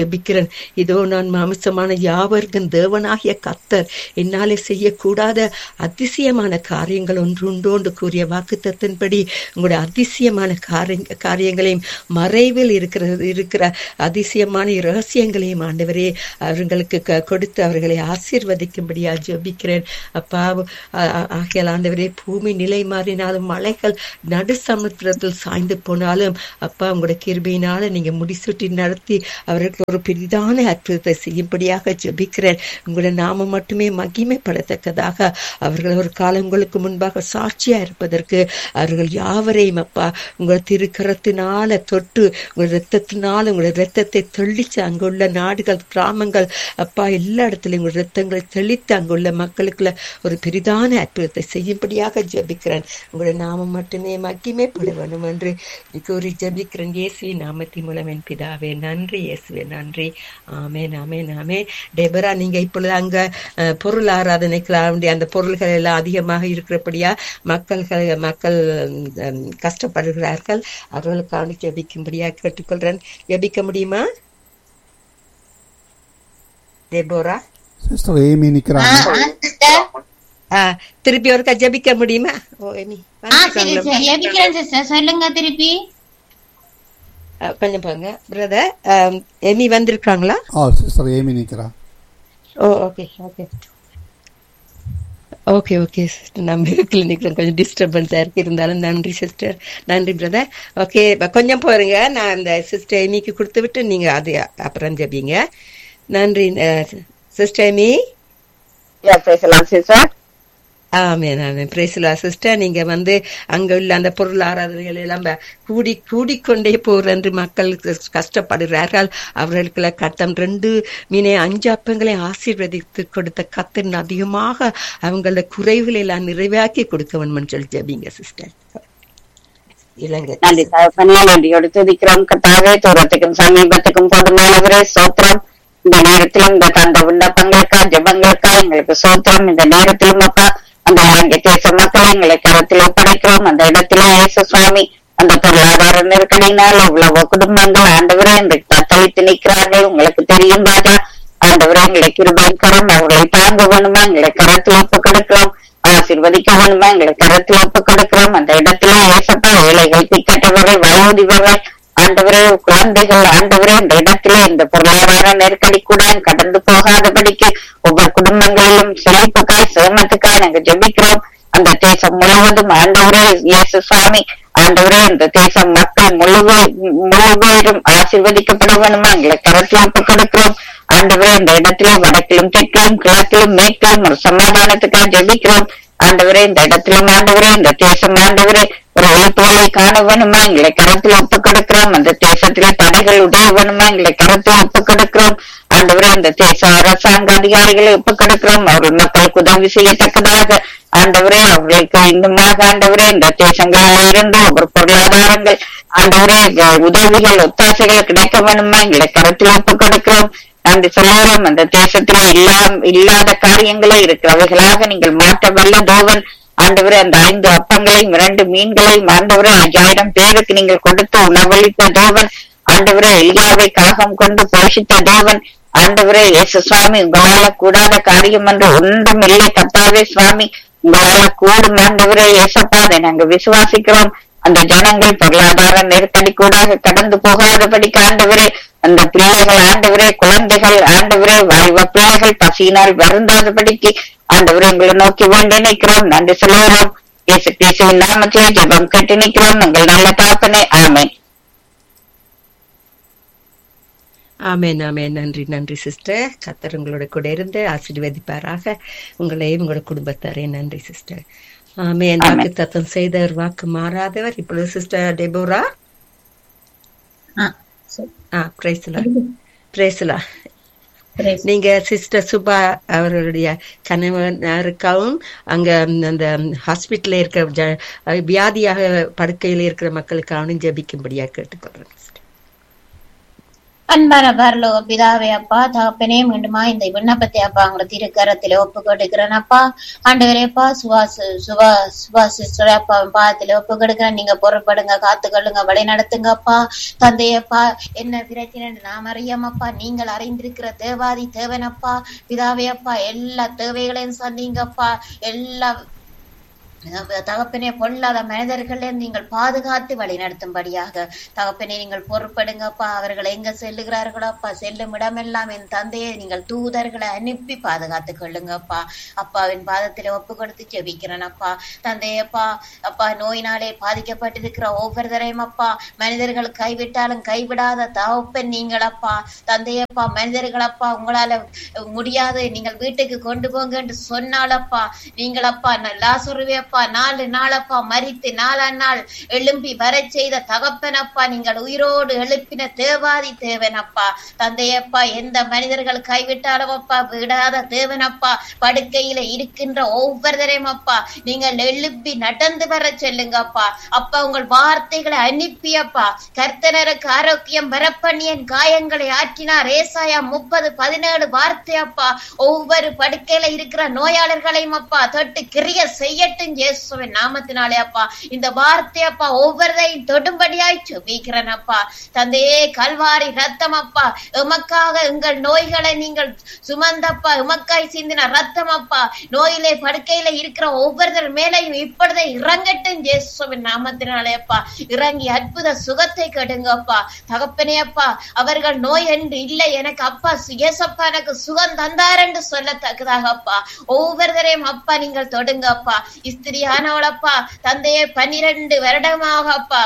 ஜெபிக்கிறேன் இதோ நான் மாமிசமான யாவர்க்கும் தேவனாகிய கத்தர் என்னாலே செய்யக்கூடாத அதிசயமான காரியங்கள் ஒன்று உண்டு என்று கூறிய வாக்குத்தத்தின்படி உங்களுடைய அதிசயமான காரிய காரியங்களையும் மறைவில் இருக்கிறது இருக்கிற அதிசயமான ரகசியங்களையும் ஆண்டவரே அவர்களுக்கு க- கொடுத்து அவர்களை ஆசீர்வதிக்கும்படியா ஜெபிக்கிறேன் அப்பா ஆ- ஆ- ஆகையால் ஆண்டவரே பூமி நிலை மாறினாலும் மலைகள் நடு சமுத்திரத்தில் சாய்ந்து போனாலும் அப்பா உங்களுடைய கிருபையினால நீங்க முடிசூட்டி நடத்தி அவர்களுக்கு ஒரு பெரிதான அற்புதத்தை செய்யும்படியாக ஜெபிக்கிறேன் உங்களுடைய நாமம் மட்டுமே மகிமைப்படத்தக்கதாக அவர்கள் ஒரு காலங்களுக்கு முன்பாக சாட்சியா இருப்பதற்கு அவர்கள் யாவரையும் அப்பா உங்கள் திருக்கரத்தினால தொட்டு உங்கள் ரத்தத்தினால உங்களுடைய ரத்தத்தை தெளிச்சு அங்குள்ள நாடுகள் கிராமங்கள் அப்பா எல்லா இடத்துலையும் உங்கள் ரத்தங்களை தெளித்து அங்குள்ள மக்களுக்குள்ள ஒரு பெரிதான அற்புதத்தை செய்யும்படியாக ஜெபிக்கிறேன் உங்களுடைய நாமம் மட்டுமே மகிமைப்பட வேண்டும் என்று கூறி ஜெபிக்கிறேன் இயேசுவி நாமத்தின் மூலம் என் பிதாவே நன்றி இயேசுவே நன்றி ஆமென் ஆமென் ஆமென் டெபரா நீங்க இப்பொழுது அங்க அஹ், பொருள் ஆராதனைக்கு வேண்டிய அந்த பொருள்கள் எல்லாம் அதிகமாக இருக்கிறபடியா மக்கள்கள் மக்கள் உம், கஷ்டப்படுகிறார்கள் அவர்களுக்காக ஜெபிக்கும்படியா கேட்டுக்கொள்றேன் ஜெபிக்க முடியுமா டெபோரா சிஸ்டர் ஏமி ஆ, நிக்கிறாங்க ஆ, sister. ஆ, திருப்பி ஒருக்கா ஜெபிக்க முடியுமா ஓ எமி ஆ, சரி, சரி. ஜெபிக்கிறேன் sister. சொல்லுங்க திருப்பி அஹ், கொஞ்சம் பாருங்க பிரதர் எமி வந்திருக்காங்களா ஆ சிஸ்டர் ஏமி நிக்கிறா oh okay okay okay okay sister நம்ம கிளினிக்ல கொஞ்சம் டிஸ்டர்பன்ஸாக இருக்கு இருந்தாலும் நன்றி சிஸ்டர் நன்றி பிரதர் ஓகே கொஞ்சம் போருங்க நான் அந்த சிஸ்டர் எமிக்கு கொடுத்து விட்டு நீங்க அது அப்புறம் ஜெபிங்க நன்றி sister Amy Yeah, praise the Lord, sister. Amen amen praise the Lord sister நீங்க வந்து அங்க உள்ள அந்த பொருள் ஆராதனைகள் எல்லாம் ப- கூடி கூடிக்கொண்டே போற என்று மக்கள் கஸ்- கஷ்டப்படுகிறார்கள் அவர்களுக்குள்ள கட்டம் ரெண்டு மீனே அஞ்சு அப்பங்களை ஆசீர்வதித்து கொடுத்த கத்தன் அதிகமாக அவங்களோட குறைவுகளை எல்லாம் நிறைவாக்கி கொடுக்க வேணும்னு சொல்லி ஜெபிங்க சிஸ்டர் இலங்கை நன்றி தகப்பனே நன்றியோடு துதிக்கிறோம் கத்தாவே தூரத்துக்கும் சமீபத்துக்கும் போதுமானவரே சோத்திரம் இந்த நேரத்திலும் இந்த தந்த விண்ணப்பங்களுக்கா ஜெபங்களுக்கா எங்களுக்கு சோத்திரம் இந்த நேரத்திலும் அப்பா அந்த இலங்கை தேச மக்களை எங்களை கரத்தில் ஒப்படைக்கிறோம் அந்த இடத்துல இயேசு சுவாமி அந்த பொருளாதார நெருக்கடியினால் இவ்வளவு குடும்பங்கள் ஆண்டவரே இன்றைக்கு தத்தளித்து நிற்கிறார்கள் உங்களுக்கு தெரியும் ராஜா ஆண்டவரே எங்களை கிருபையின் கரம் அவர்களை தாங்க வேணுமா எங்களை கரத்தில் ஒப்பு கொடுக்கிறோம் ஆசீர்வதிக்க வேணுமா எங்களை கரத்தில் ஒப்பு கொடுக்கிறோம் அந்த இடத்துல ஏசப்பா ஏழைகள் திக்கட்டவர்கள் வயோதிபர்கள் ஆண்டவரே குழந்தைகள் ஆண்டவரே இந்த இடத்துல இந்த பொருளாதார நெருக்கடி கூட கடந்து போகாதபடிக்கு ஒவ்வொரு குடும்பங்களிலும் செழிப்புக்காய் சேமத்துக்காய் நாங்க ஜெபிக்கிறோம் அந்த தேசம் முழுவதும் ஆண்டவரே இயேசு சுவாமி ஆண்டவரே இந்த தேசம் மக்கள் முழுவ முழுவதும் ஆசீர்வதிக்கப்பட வேணுமா எங்களை கரத்தில் ஒப்பு கொடுக்கிறோம் ஆண்டவரே இந்த இடத்துல வடக்கிலும் தெற்கிலும் கிழக்கிலும் மேற்கிலும் ஒரு சமாதானத்துக்காக ஜெபிக்கிறோம் ஆண்டவரே இந்த இடத்திலும் ஆண்டவரே இந்த தேசம் ஆண்டவரே ஒரு எழுப்புகளை காண வேணுமா எங்களை கரத்தில் ஒப்பு கொடுக்கிறோம் அந்த தேசத்திலே தடைகள் உடைய வேணுமா எங்களை கரத்தில் ஒப்பு கொடுக்கிறோம் ஆண்டவரே இந்த தேச அரசாங்க அதிகாரிகளை ஒப்பு கொடுக்கிறோம் அவர்கள் மக்களுக்கு உதவி செய்யத்தக்கதாக ஆண்டவரே அவர்களுக்கு இன்னுமாக ஆண்டவரே இந்த தேசங்களில் இருந்து ஒவ்வொரு பொருளாதாரங்கள் ஆண்டவரே அஹ், உதவிகள் ஒத்தாசைகள் கிடைக்க வேணுமா எங்களை கரத்தில் ஒப்பு கொடுக்கிறோம் நன்றி சொல்லுகிறோம் அந்த தேசத்தில் இல்லா இல்லாத காரியங்களே இருக்கிறவைகளாக நீங்கள் மாற்ற வல்ல தேவன் ஆண்டவரே அந்த ஐந்து அப்பங்களையும் இரண்டு மீன்களையும் ஆண்டவரே ஐயாயிரம் பேருக்கு நீங்கள் கொடுத்து உணவளித்த தேவன் ஆண்டவரே எலியாவை கழகம் கொண்டு போஷித்த தேவன் ஆண்டவரே இயேசு சுவாமி உங்களால கூடாத காரியம் என்று ஒன்றும் இல்லை கத்தாவே சுவாமி உங்களால கூடும் ஆண்டவரே இயேசப்பா அதை நாங்க விசுவாசிக்கிறோம் அந்த ஜனங்கள் பொருளாதார நெருக்கடி கூடாக கடந்து போகாதபடிக்கு ஆண்டவரே அந்த பிள்ளைகள் ஆண்டவரே குழந்தைகள் ஆண்டவரே வாய்வ பிள்ளைகள் பசியினால் வருந்தாதபடிக்கு ஆண்டவரே உங்களை நோக்கி வேண்டி நிற்கிறோம் நன்றி சொல்லுகிறோம் இயேசு கிறிஸ்துவின் நாமத்திலே ஜெபம் கட்டி நிற்கிறோம் உங்கள் நல்ல தாப்பனே ஆமென் ஆமென் ஆமென் நன்றி நன்றி சிஸ்டர் கத்தர் உங்களோட கூட இருந்து ஆசீர்வதிப்பாராக உங்களையும் உங்களோட குடும்பத்தாரையும் நன்றி சிஸ்டர் ஆமென் வாக்கு தத்தம் செய்தவர் வாக்கு மாறாதவர் இப்பொழுது சிஸ்டர் டெபோரா ஆ, சரி. ஆ பிரேசலா பிரேசலா Praise நீங்க சிஸ்டர் சுபா அவர்களுடைய கணவனருக்காகவும் அங்க ம், அந்த ஹாஸ்பிட்டல்ல இருக்கிற ஜ- வியாதியாக படுக்கையில் இருக்கிற மக்களுக்காகவும் ஜெபிக்கும்படியா கேட்டுக்கொள்றேன் sister. அன்பான பரலோக பிதாவே அப்பா தகப்பனே மீண்டுமா இந்த விண்ணப்பத்தை அப்பா உங்களை திருக்கரத்திலே ஒப்பு கொடுக்கிறேன் அப்பா ஆண்டவரேப்பா சுவாஸ் சுபா சுபாஷ் சிஸ்டர் அப்பா பாதத்துல ஒப்பு கொடுக்கிறேன் நீங்க பொறுப்படுங்க காத்துக்கொள்ளுங்க வழி நடத்துங்கப்பா தந்தையப்பா என்ன பிரச்சனை நாம் அறியாமப்பா நீங்கள் அறிந்திருக்கிற தேவாதி தேவனப்பா பிதாவே அப்பா எல்லா தேவைகளையும் சந்திங்கப்பா எல்லா தகப்பனே பொல்லாத மனிதர்களை நீங்கள் பாதுகாத்து வழி நடத்தும்படியாக தகப்பனே நீங்கள் பொறுப்படுங்கப்பா அவர்கள் எங்க செல்லுகிறார்களோ அப்பா செல்லும் இடமெல்லாம் என் தந்தையை நீங்கள் தூதர்களை அனுப்பி பாதுகாத்துக் கொள்ளுங்கப்பா அப்பாவின் பாதத்தில் ஒப்பு கொடுத்து ஜெபிக்கிறேன் அப்பா தந்தையப்பா அப்பா நோயினாலே பாதிக்கப்பட்டிருக்கிற ஒவ்வொருத்தரையும் அப்பா மனிதர்கள் கைவிட்டாலும் கைவிடாத தகப்பன் நீங்கள் அப்பா தந்தையப்பா மனிதர்கள் அப்பா உங்களால முடியாது நீங்கள் வீட்டுக்கு கொண்டு போங்க என்று சொன்னாலப்பா நீங்கள் அப்பா லாசுருவே அப்பா நாலு நாளப்பா மறித்து நாலாம் நாள் எழும்பி வரச் செய்த தகப்பனப்பா நீங்கள் உயிரோடு எழுப்பின தேவாதி தேவனப்பா தந்தையப்பா எந்த மனிதர்கள் கைவிட்டாலும் அப்பா விடாத தேவனப்பா படுக்கையில இருக்கின்ற ஒவ்வொருத்தரையும் அப்பா நீங்கள் எழுப்பி நடந்து வர செல்லுங்கப்பா அப்பா உங்கள் வார்த்தைகளை அனுப்பியப்பா கர்த்தனருக்கு ஆரோக்கியம் வரப்பண்ணியன் காயங்களை ஆற்றினார் ஏசாயா முப்பது பதினேழு வார்த்தை அப்பா ஒவ்வொரு படுக்கையில இருக்கிற நோயாளர்களையும் அப்பா தொட்டு கிரிய செய்யட்டும் இயேசுவின் நாமத்தினாலே அப்பா இந்த வார்த்தை அப்பா ஒவ்வொருதையும் தொடும்படியாய் சுபிக்கிறேன் அப்பா தந்தையே கல்வாரி ரத்தம் அப்பா எமக்காக எங்கள் நோய்களை நீங்கள் சுமந்தப்பா எமக்காய் சிந்தின ரத்தம் அப்பா நோயிலே படுக்கையில இருக்கிற ஒவ்வொருத்தர் மேலையும் இப்பொழுதே இறங்கட்டும் இயேசுவின் நாமத்தினாலே அப்பா இறங்கி அற்புத சுகத்தை கெடுங்கப்பா தகப்பனே அப்பா அவர்கள் நோய் என்று இல்லை எனக்கு அப்பா இயேசப்பா எனக்கு சுகம் தந்தார் என்று சொல்லத்தக்கதாக அப்பா ஒவ்வொருத்தரையும் அப்பா நீங்கள் தொடுங்கப்பா ஸ்திரியானவளப்பா தந்தையே பன்னிரண்டு வருடமாக அப்பா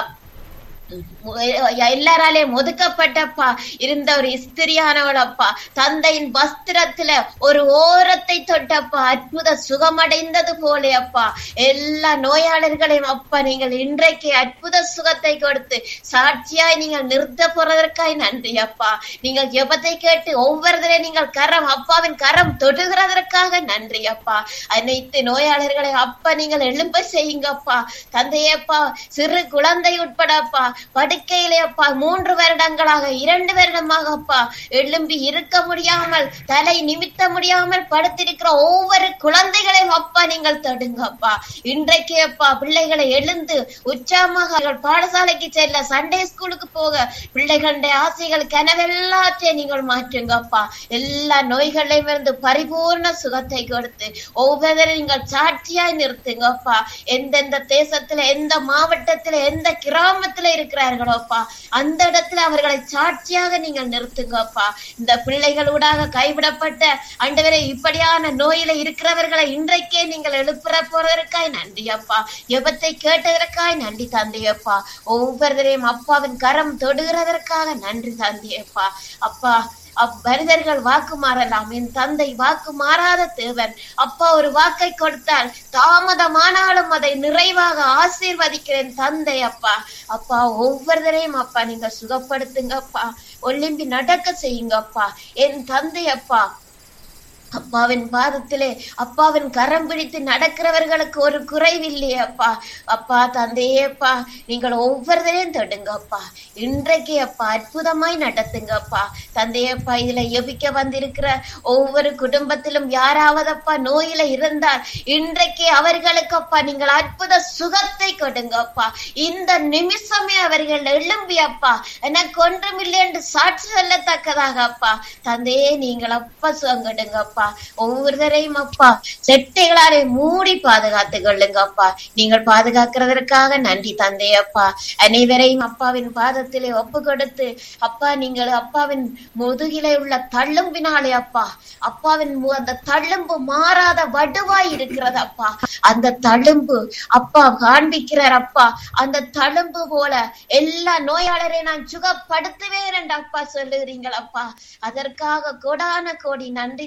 எல்லாராலையும் ஒதுக்கப்பட்டப்பா இருந்த ஒரு ஸ்திரியானவளப்பா தந்தையின் வஸ்திரத்துல ஒரு ஓரத்தை தொட்டப்பா அற்புத சுகமடைந்தது போலே அப்பா எல்லா நோயாளர்களையும் அப்பா நீங்கள் இன்றைக்கு அற்புத சுகத்தை கொடுத்து சாட்சியாய் நீங்கள் நிறுத்த போறதற்காய் நன்றி அப்பா நீங்கள் ஜெபத்தை கேட்டு ஒவ்வொருத்தரையும் நீங்கள் கரம் அப்பாவின் கரம் தொடுகிறதற்காக நன்றி அப்பா அனைத்து நோயாளர்களை அப்பா நீங்கள் எழும்ப செய்யுங்கப்பா தந்தையப்பா சிறு குழந்தை உட்படப்பா படுக்கையிலே அப்பா மூன்று வருடங்களாக இரண்டு வருடமாக அப்பா எழும்பி இருக்க முடியாமல் தலை நிமித்த முடியாமல் படுத்திருக்கிற ஒவ்வொரு குழந்தைகளையும் அப்பா நீங்கள் தொடுங்கப்பா இன்றைக்கு அப்பா பிள்ளைகளை எழுந்து உற்சாகமாக அவர்கள் பாடசாலைக்கு செல்ல சண்டே ஸ்கூலுக்கு போக பிள்ளைகளுடைய ஆசைகள் கனவெல்லாத்தையும் நீங்கள் மாற்றுங்கப்பா எல்லா நோய்களையும் இருந்து பரிபூர்ண சுகத்தை கொடுத்து ஒவ்வொரு நீங்கள் சாட்சியாய் நிறுத்துங்கப்பா எந்தெந்த தேசத்துல எந்த மாவட்டத்துல எந்த கிராமத்துல இருக்கிறார்களோப்பா அந்த இடத்துல அவர்களை சாட்சியாக நீங்கள் நிறுத்துங்கப்பா இந்த பிள்ளைகளூடாக கைவிடப்பட்ட ஆண்டவரை இப்படியான நோயில இருக்கிறவர்களை இன்றைக்கே நீங்கள் எழுப்புற போறதற்காய் நன்றி அப்பா எபத்தை கேட்டதற்காய் நன்றி தந்தையப்பா ஒவ்வொருவரையும் அப்பாவின் கரம் தொடுகிறதற்காக நன்றி தந்தையப்பா அப்பா மனிதர்கள் வாக்கு மாறலாம் என் தந்தை வாக்கு மாறாத தேவன் அப்பா ஒரு வாக்கை கொடுத்தால் தாமதமானாலும் அதை நிறைவாக ஆசீர்வதிக்கிறேன் தந்தை அப்பா அப்பா ஒவ்வொருத்தரையும் அப்பா நீங்க சுகப்படுத்துங்கப்பா ஒலிம்பி நடக்க செய்யுங்கப்பா என் தந்தை அப்பா அப்பாவின் பாதத்திலே அப்பாவின் கரம் பிடித்து நடக்கிறவர்களுக்கு ஒரு குறைவில்லையே அப்பா அப்பா தந்தையேப்பா நீங்கள் ஒவ்வொருத்தரையும் தொடுங்கப்பா இன்றைக்கு அப்பா அற்புதமாய் நடத்துங்கப்பா தந்தையப்பா இதுல எபிக்க வந்திருக்கிற ஒவ்வொரு குடும்பத்திலும் யாராவதப்பா நோயில இருந்தால் இன்றைக்கு அவர்களுக்கு அப்பா நீங்கள் அற்புத சுகத்தை கொடுங்கப்பா இந்த நிமிஷமே அவர்கள் எழும்பி அப்பா எனக்கு ஒன்றுமில்லை என்று சாட்சி சொல்லத்தக்கதாக அப்பா தந்தையே நீங்கள் அப்பா சுகம் கொடுங்கப்பா ஒவ்வொருத்தரையும் அப்பா செட்டைகளாரை மூடி பாதுகாத்து கொள்ளுங்கப்பா நீங்கள் பாதுகாக்கிறதற்காக நன்றி தந்தையப்பா அனைவரையும் அப்பாவின் பாதத்திலே ஒப்பு கொடுத்து அப்பா நீங்கள் அப்பாவின் முதுகிலே உள்ள தள்ளும்பினாலே அப்பா அப்பாவின் மு- அந்த தள்ளும்பு மாறாத வடுவாய் இருக்கிறது அப்பா அந்த தழும்பு அப்பா காண்பிக்கிறார் அப்பா அந்த தழும்பு போல எல்லா நோயாளரையும் நான் சுகப்படுத்துவேன் என்று அப்பா சொல்லுகிறீங்கள் அப்பா அதற்காக கோடான கோடி நன்றி தந்தையப்பா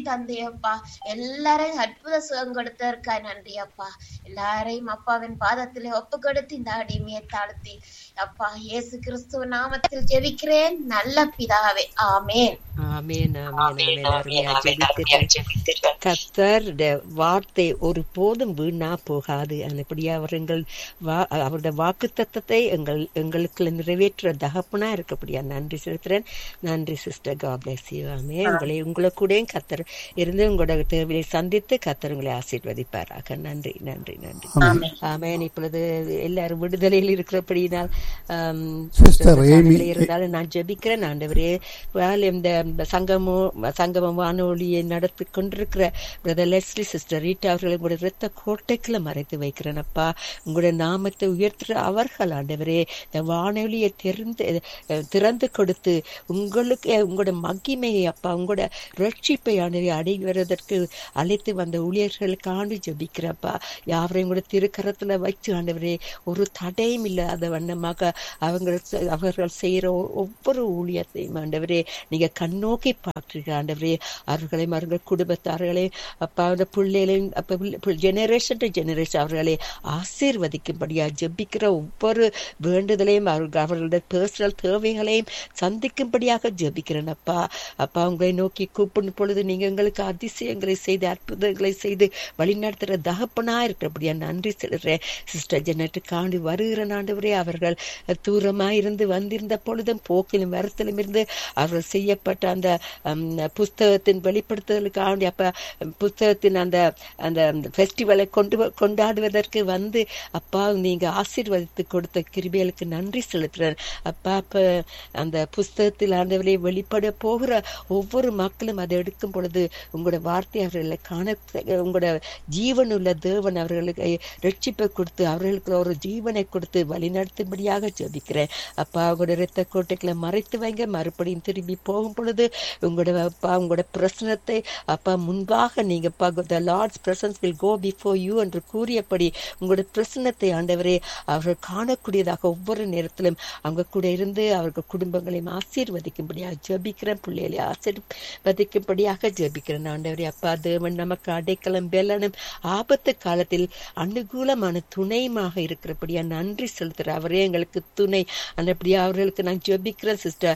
அப்பா எல்லாரையும் அற்புத சுகம் கொடுத்ததற்கா நன்றி அப்பா எல்லாரையும் அப்பாவின் பாதத்திலே ஒப்பு கொடுத்து இந்த அடிமையை தாழ்த்தி அப்பா இயேசு கிறிஸ்துவ நாமத்தில் ஜெபிக்கிறேன் நல்ல பிதாவே ஆமேன் ஆமேன் ஆமேன் ஆமேன் அருமையா ஜெபித்தீர்கள். கர்த்தர் வார்த்தை ஒரு போதும் வீணா போகாது அப்படியே அவர் எங்கள் வா- அவருடைய வாக்கு தத்தத்தை எங்கள் எங்களுக்கு நிறைவேற்ற தகப்பனா இருக்கக்கூடிய நன்றி செலுத்துறேன் நன்றி சிஸ்டர் காப்ளஸ் ஆமே உங்களை உங்களை கூட கத்தர் இருந்து உங்களோட தேவையை சந்தித்து கத்தர் உங்களை ஆசீர்வதிப்பாராக நன்றி நன்றி நன்றி ஆமேன் இப்பொழுது எல்லாரும் விடுதலையில் இருக்கிறபடியினால் ஆம், Sister Amy- family இருந்தாலும் நான் ஜெபிக்கிறேன் ஆண்டவரே வேல் இந்த சங்கமோ சங்கமம் வானொலியை நடத்தி கொண்டிருக்கிற பிரதர் லெஸ்லி சிஸ்டர் ரீட்டா அவர்களை உங்களுடைய இரத்த கோட்டைக்குள்ள மறைத்து வைக்கிறேன் அப்பா உங்களுடைய நாமத்தை உயர்த்துற அவர்கள் ஆண்டவரே இந்த வானொலியை திறந்து அஹ், திறந்து கொடுத்து உங்களுக்கு அஹ், உங்களோட மகிமையை அப்பா உங்களோட ரட்சிப்பை ஆண்டவரை அடைவதற்கு அழைத்து வந்த ஊழியர்களுக்காண்டி ஜெபிக்கிறப்பா யாவரையும் கூட திருக்கரத்துல வச்சு ஆண்டவரே ஒரு தடையும் இல்லாத வண்ணமாக அவங்க அவர்கள் செய்யற ஒ- ஒவ்வொரு ஊழியத்தையும் ஆண்டவரே நீங்க கண்ணோக்கி பார்க்கிறீங்க ஆண்டவரே அவர்களையும் அவர்கள் குடும்பத்தார்களே அப்பா அந்த பிள்ளைகளையும் அப்ப ஜெனரேஷன் டு ஜெனரேஷன் அவர்களை ஆசீர்வதிக்கும்படியா ஜெபிக்கிற ஒவ்வொரு வேண்டுதலையும் அவர்கள் அவர்களுடைய பர்சனல் தேவைகளையும் சந்திக்கும்படியாக ஜெபிக்கிறேன் அப்பா அப்பா உங்களை நோக்கி கூப்பிடும் பொழுது நீங்க எங்களுக்கு அதிசயங்களை செய்து அற்புதங்களை செய்து வழிநடத்துகிற தகப்பனா இருக்கிறபடியா நன்றி செலுறேன் சிஸ்டர் ஜெனட்டு காண்டி வருகிற ஆண்டவரே அவர்கள் தூரமாய் இருந்து வந்திருந்த பொழுதும் போக்கிலும் வரத்திலும் இருந்து அவர்கள் செய்யப்பட்ட அந்த ஹம், புஸ்தகத்தின் வெளிப்படுத்துதலுக்காண்டி அப்ப புஸ்தகத்தின் அந்த அந்த ஃபெஸ்டிவலை கொண்டு வ- கொண்டாடுவதற்கு வந்து அப்பா நீங்க ஆசீர்வதித்து கொடுத்த கிருபைகளுக்கு நன்றி செலுத்துறேன் அப்பா அப்ப அந்த புஸ்தகத்தில் ஆண்டவரை வெளிப்பட போகிற ஒவ்வொரு மக்களும் அதை எடுக்கும் பொழுது உங்களோட வார்த்தை அவர்களை காண உங்களோட ஜீவனுள்ள தேவன் அவர்களுக்கு ரட்சிப்பை கொடுத்து அவர்களுக்கு ஒரு ஜீவனை கொடுத்து வழிநடத்தும்படியாக ஜெபிக்கிறேன் அப்பா உங்களோட இரத்த கோட்டைகளை மறைத்து வைங்க மறுபடியும் திரும்பி போகும் பொழுது உங்களோட அப்பா உங்களோட பிரசனத்தை அப்பா முன்பாக நீங்க the Lord's presence will go before you என்று கூறியபடி உங்களோட பிரசனத்தை ஆண்டவரே அவர்கள் காணக்கூடியதாக ஒவ்வொரு நேரத்திலும் அவங்க கூட இருந்து அவர்கள் குடும்பங்களையும் ஆசீர்வதிக்கும்படியாக ஜெபிக்கிறேன் பிள்ளைகளை ஆசீர்வதிக்கும்படியாக ஜெபிக்கிறேன் ஆண்டவரே அப்பா தேவன் நமக்கு அடைக்கலம் பெலனும் ஆபத்து காலத்தில் அனுகூலமான துணையுமாக இருக்கிறபடியா நன்றி செலுத்துற அவரே எங்களுக்கு துணை அந்தபடியா அவர்களுக்கு நான் ஜெபிக்கிறேன் சிஸ்டர்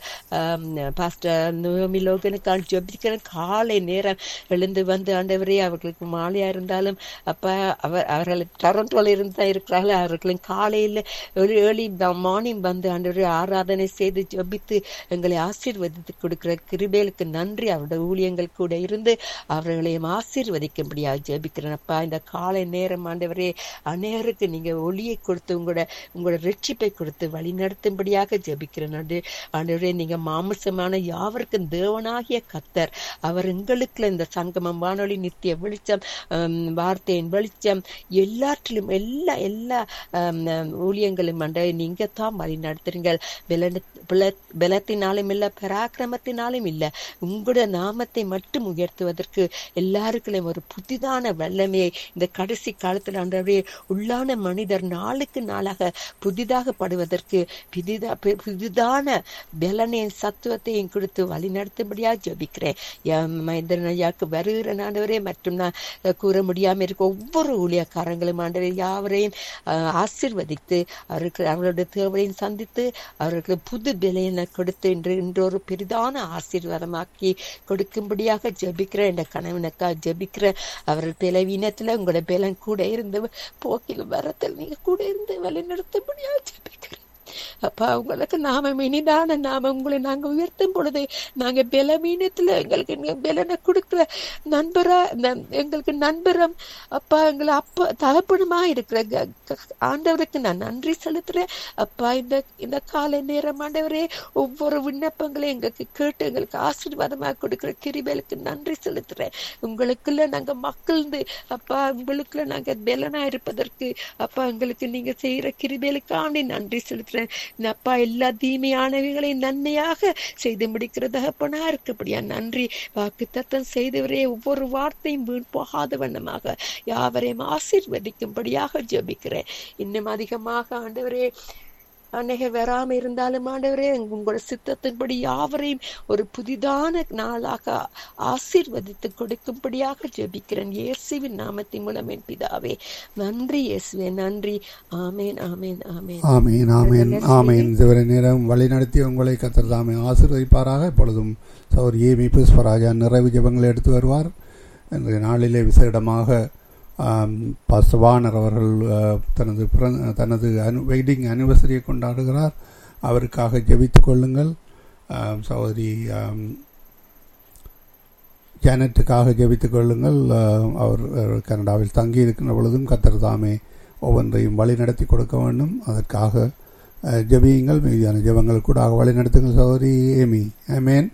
பாஸ்டர் நோமி லோகனுக்கு நான் ஜெபிக்கிறேன் காலை நேரம் எழுந்து வந்து ஆண்டவரே அவர்களுக்கு மாலையா இருந்தாலும் அப்பா அவர் அவர்கள் டொரண்டோல இருந்து தான் இருக்கிறார்கள் அவர்களின் காலையில் ஏர்லி மார்னிங் வந்து ஆண்டவரே ஆராதனை செய்து ஜெபித்து எங்களை ஆசீர்வதித்து கொடுக்கிற கிருபேலுக்கு நன்றி அவருடைய ஊழியங்கள் கூட இருந்து அவர்களையும் ஆசீர்வதிக்கும்படியாக ஜெபிக்கிறேன் அப்பா இந்த காலை நேரம் ஆண்டவரே அநேருக்கு நீங்க ஒளியை கொடுத்து உங்களோட உங்களோட ரட்சிப்பை கொடுத்து வழி நடத்தும்படியாக ஜெபிக்கிறேன் ஆண்டு ஆண்டவரே நீங்க மாமிசமான யாவருக்கும் தேவனாகிய கத்தர் அவர் எங்களுக்குள்ள இந்த சங்கமம் வானொலி நித்திய வெளிச்சம் ஹம், வார்த்தையின் வெளிச்சம் எல்லாற்றிலும் எல்லா எல்லா ஹம், ஊழியங்களும் ஆண்டவரே நீங்க தான் வழி நடத்துறீங்கள் பலன- பல- பலத்தினாலும் இல்ல பராக்கிரமத்தினாலும் இல்ல உங்களோட நாமத்தை மட்டும் உயர்த்துவதற்கு எல்லாருக்குள்ளும் ஒரு புதிதான வல்லமையை இந்த கடைசி காலத்தில் ஆண்டவரே உள்ளான மனிதர் நாளுக்கு நாளாக புதிதாக படுவதற்கு புதிதா பு- புதிதான பலனையும் சத்துவத்தையும் கொடுத்து வழி நடத்தும்படியா ஜெபிக்கிறேன் என் மகேந்திரன் ஐயாவுக்கு வருகிற ஆண்டவரே மற்றும் நான் அஹ், கூற முடியாம இருக்க ஒவ்வொரு ஊழியக்காரங்களும் ஆண்டவரே யாவரையும் அஹ், ஆசீர்வதித்து அவருக்கு அவர்களுடைய தேவையையும் சந்தித்து அவர்களுக்கு புது பலனை கொடுத்து இன்று இன்று ஒரு பெரிதான ஆசீர்வாதமாக்கி கொடுக்கும்படியாக ஜெபிக்கிற என்ற கணவனுக்கா ஜெபிக்கிற அவர்கள் பலவீனத்துல உங்களோட பலன் கூட இருந்து போக்கில் வரத்தில் நீங்க கூட இருந்து வழிநடத்தும்படியாக ஜெபிக்கிறேன் அப்பா உங்களுக்கு நாம இனிதான நாம உங்களை நாங்க உயர்த்தும் பொழுது நாங்க பலவீனத்துல எங்களுக்கு நீங்க பலனை கொடுக்கிற நண்பரா ந- எங்களுக்கு நண்பரம் அப்பா எங்களை அப்பா தகப்பனுமா இருக்கிற க- க- ஆண்டவருக்கு நான் நன்றி செலுத்துறேன் அப்பா இந்த இந்த காலை நேரம் ஆண்டவரே ஒவ்வொரு விண்ணப்பங்களையும் எங்களுக்கு கேட்டு எங்களுக்கு ஆசீர்வாதமாக கொடுக்கிற கிருபைகளுக்கு நன்றி செலுத்துறேன் உங்களுக்குள்ள நாங்க மக்கிழ்ந்து அப்பா உங்களுக்குள்ள நாங்க பலனா இருப்பதற்கு அப்பா எங்களுக்கு நீங்க செய்யற கிருபைகளுக்காண்டி நன்றி செலுத்துறேன் இந்த அப்பா எல்லா தீமையானவைகளையும் நன்மையாக செய்து முடிக்கிற தகப்பனா இருக்கப்படியா நன்றி வாக்கு தத்தம் செய்தவரே ஒவ்வொரு வார்த்தையும் வீண் போகாத வண்ணமாக யாவரையும் ஆசீர்வதிக்கும்படியாக ஜெபிக்கிறேன் இன்னும் அதிகமாக ஆண்டவரே அன்னைக்கு வராம இருந்தாலும் ஆண்டவரே உங்களோட சித்தத்தின்படி யாவரையும் ஒரு புதிதான நாளாக ஆசீர்வதித்து கொடுக்கும்படியாக ஜெபிக்கிறேன் இயேசுவின் நாமத்தின் மூலம் என் பிதாவே நன்றி இயேசுவே நன்றி ஆமேன் ஆமேன் ஆமேன் ஆமீன் ஆமீன் ஆமீன் இதுவரை நேரம் வழிநடத்தி உங்களை கத்தர் தாமே ஆசீர்வதிப்பாராக இப்பொழுதும் சௌர் ஏமி புஷ்பராஜா நிறைவு ஜெபங்களை எடுத்து வருவார் இன்றைய நாளிலே விசேடமாக பசவானர் அவர்கள் ஆ, தனது பிறந்த தனது அனு வெட்டிங் அனிவர்சரியை கொண்டாடுகிறார் அவருக்காக ஜெபித்துக் கொள்ளுங்கள் ஆம், சகோதரி ஆம், ஜானட்டுக்காக ஜெபித்துக் கொள்ளுங்கள் ஆ, அவர் அவர் கனடாவில் தங்கி இருக்கின்ற பொழுதும் கத்தர் தாமே ஒவ்வொன்றையும் வழி நடத்தி கொடுக்க வேண்டும் அதற்காக அஹ், ஜெபியுங்கள் மீதியான ஜெபங்கள் கூட வழி நடத்துங்கள் சகோதரி ஏமி ஆமேன்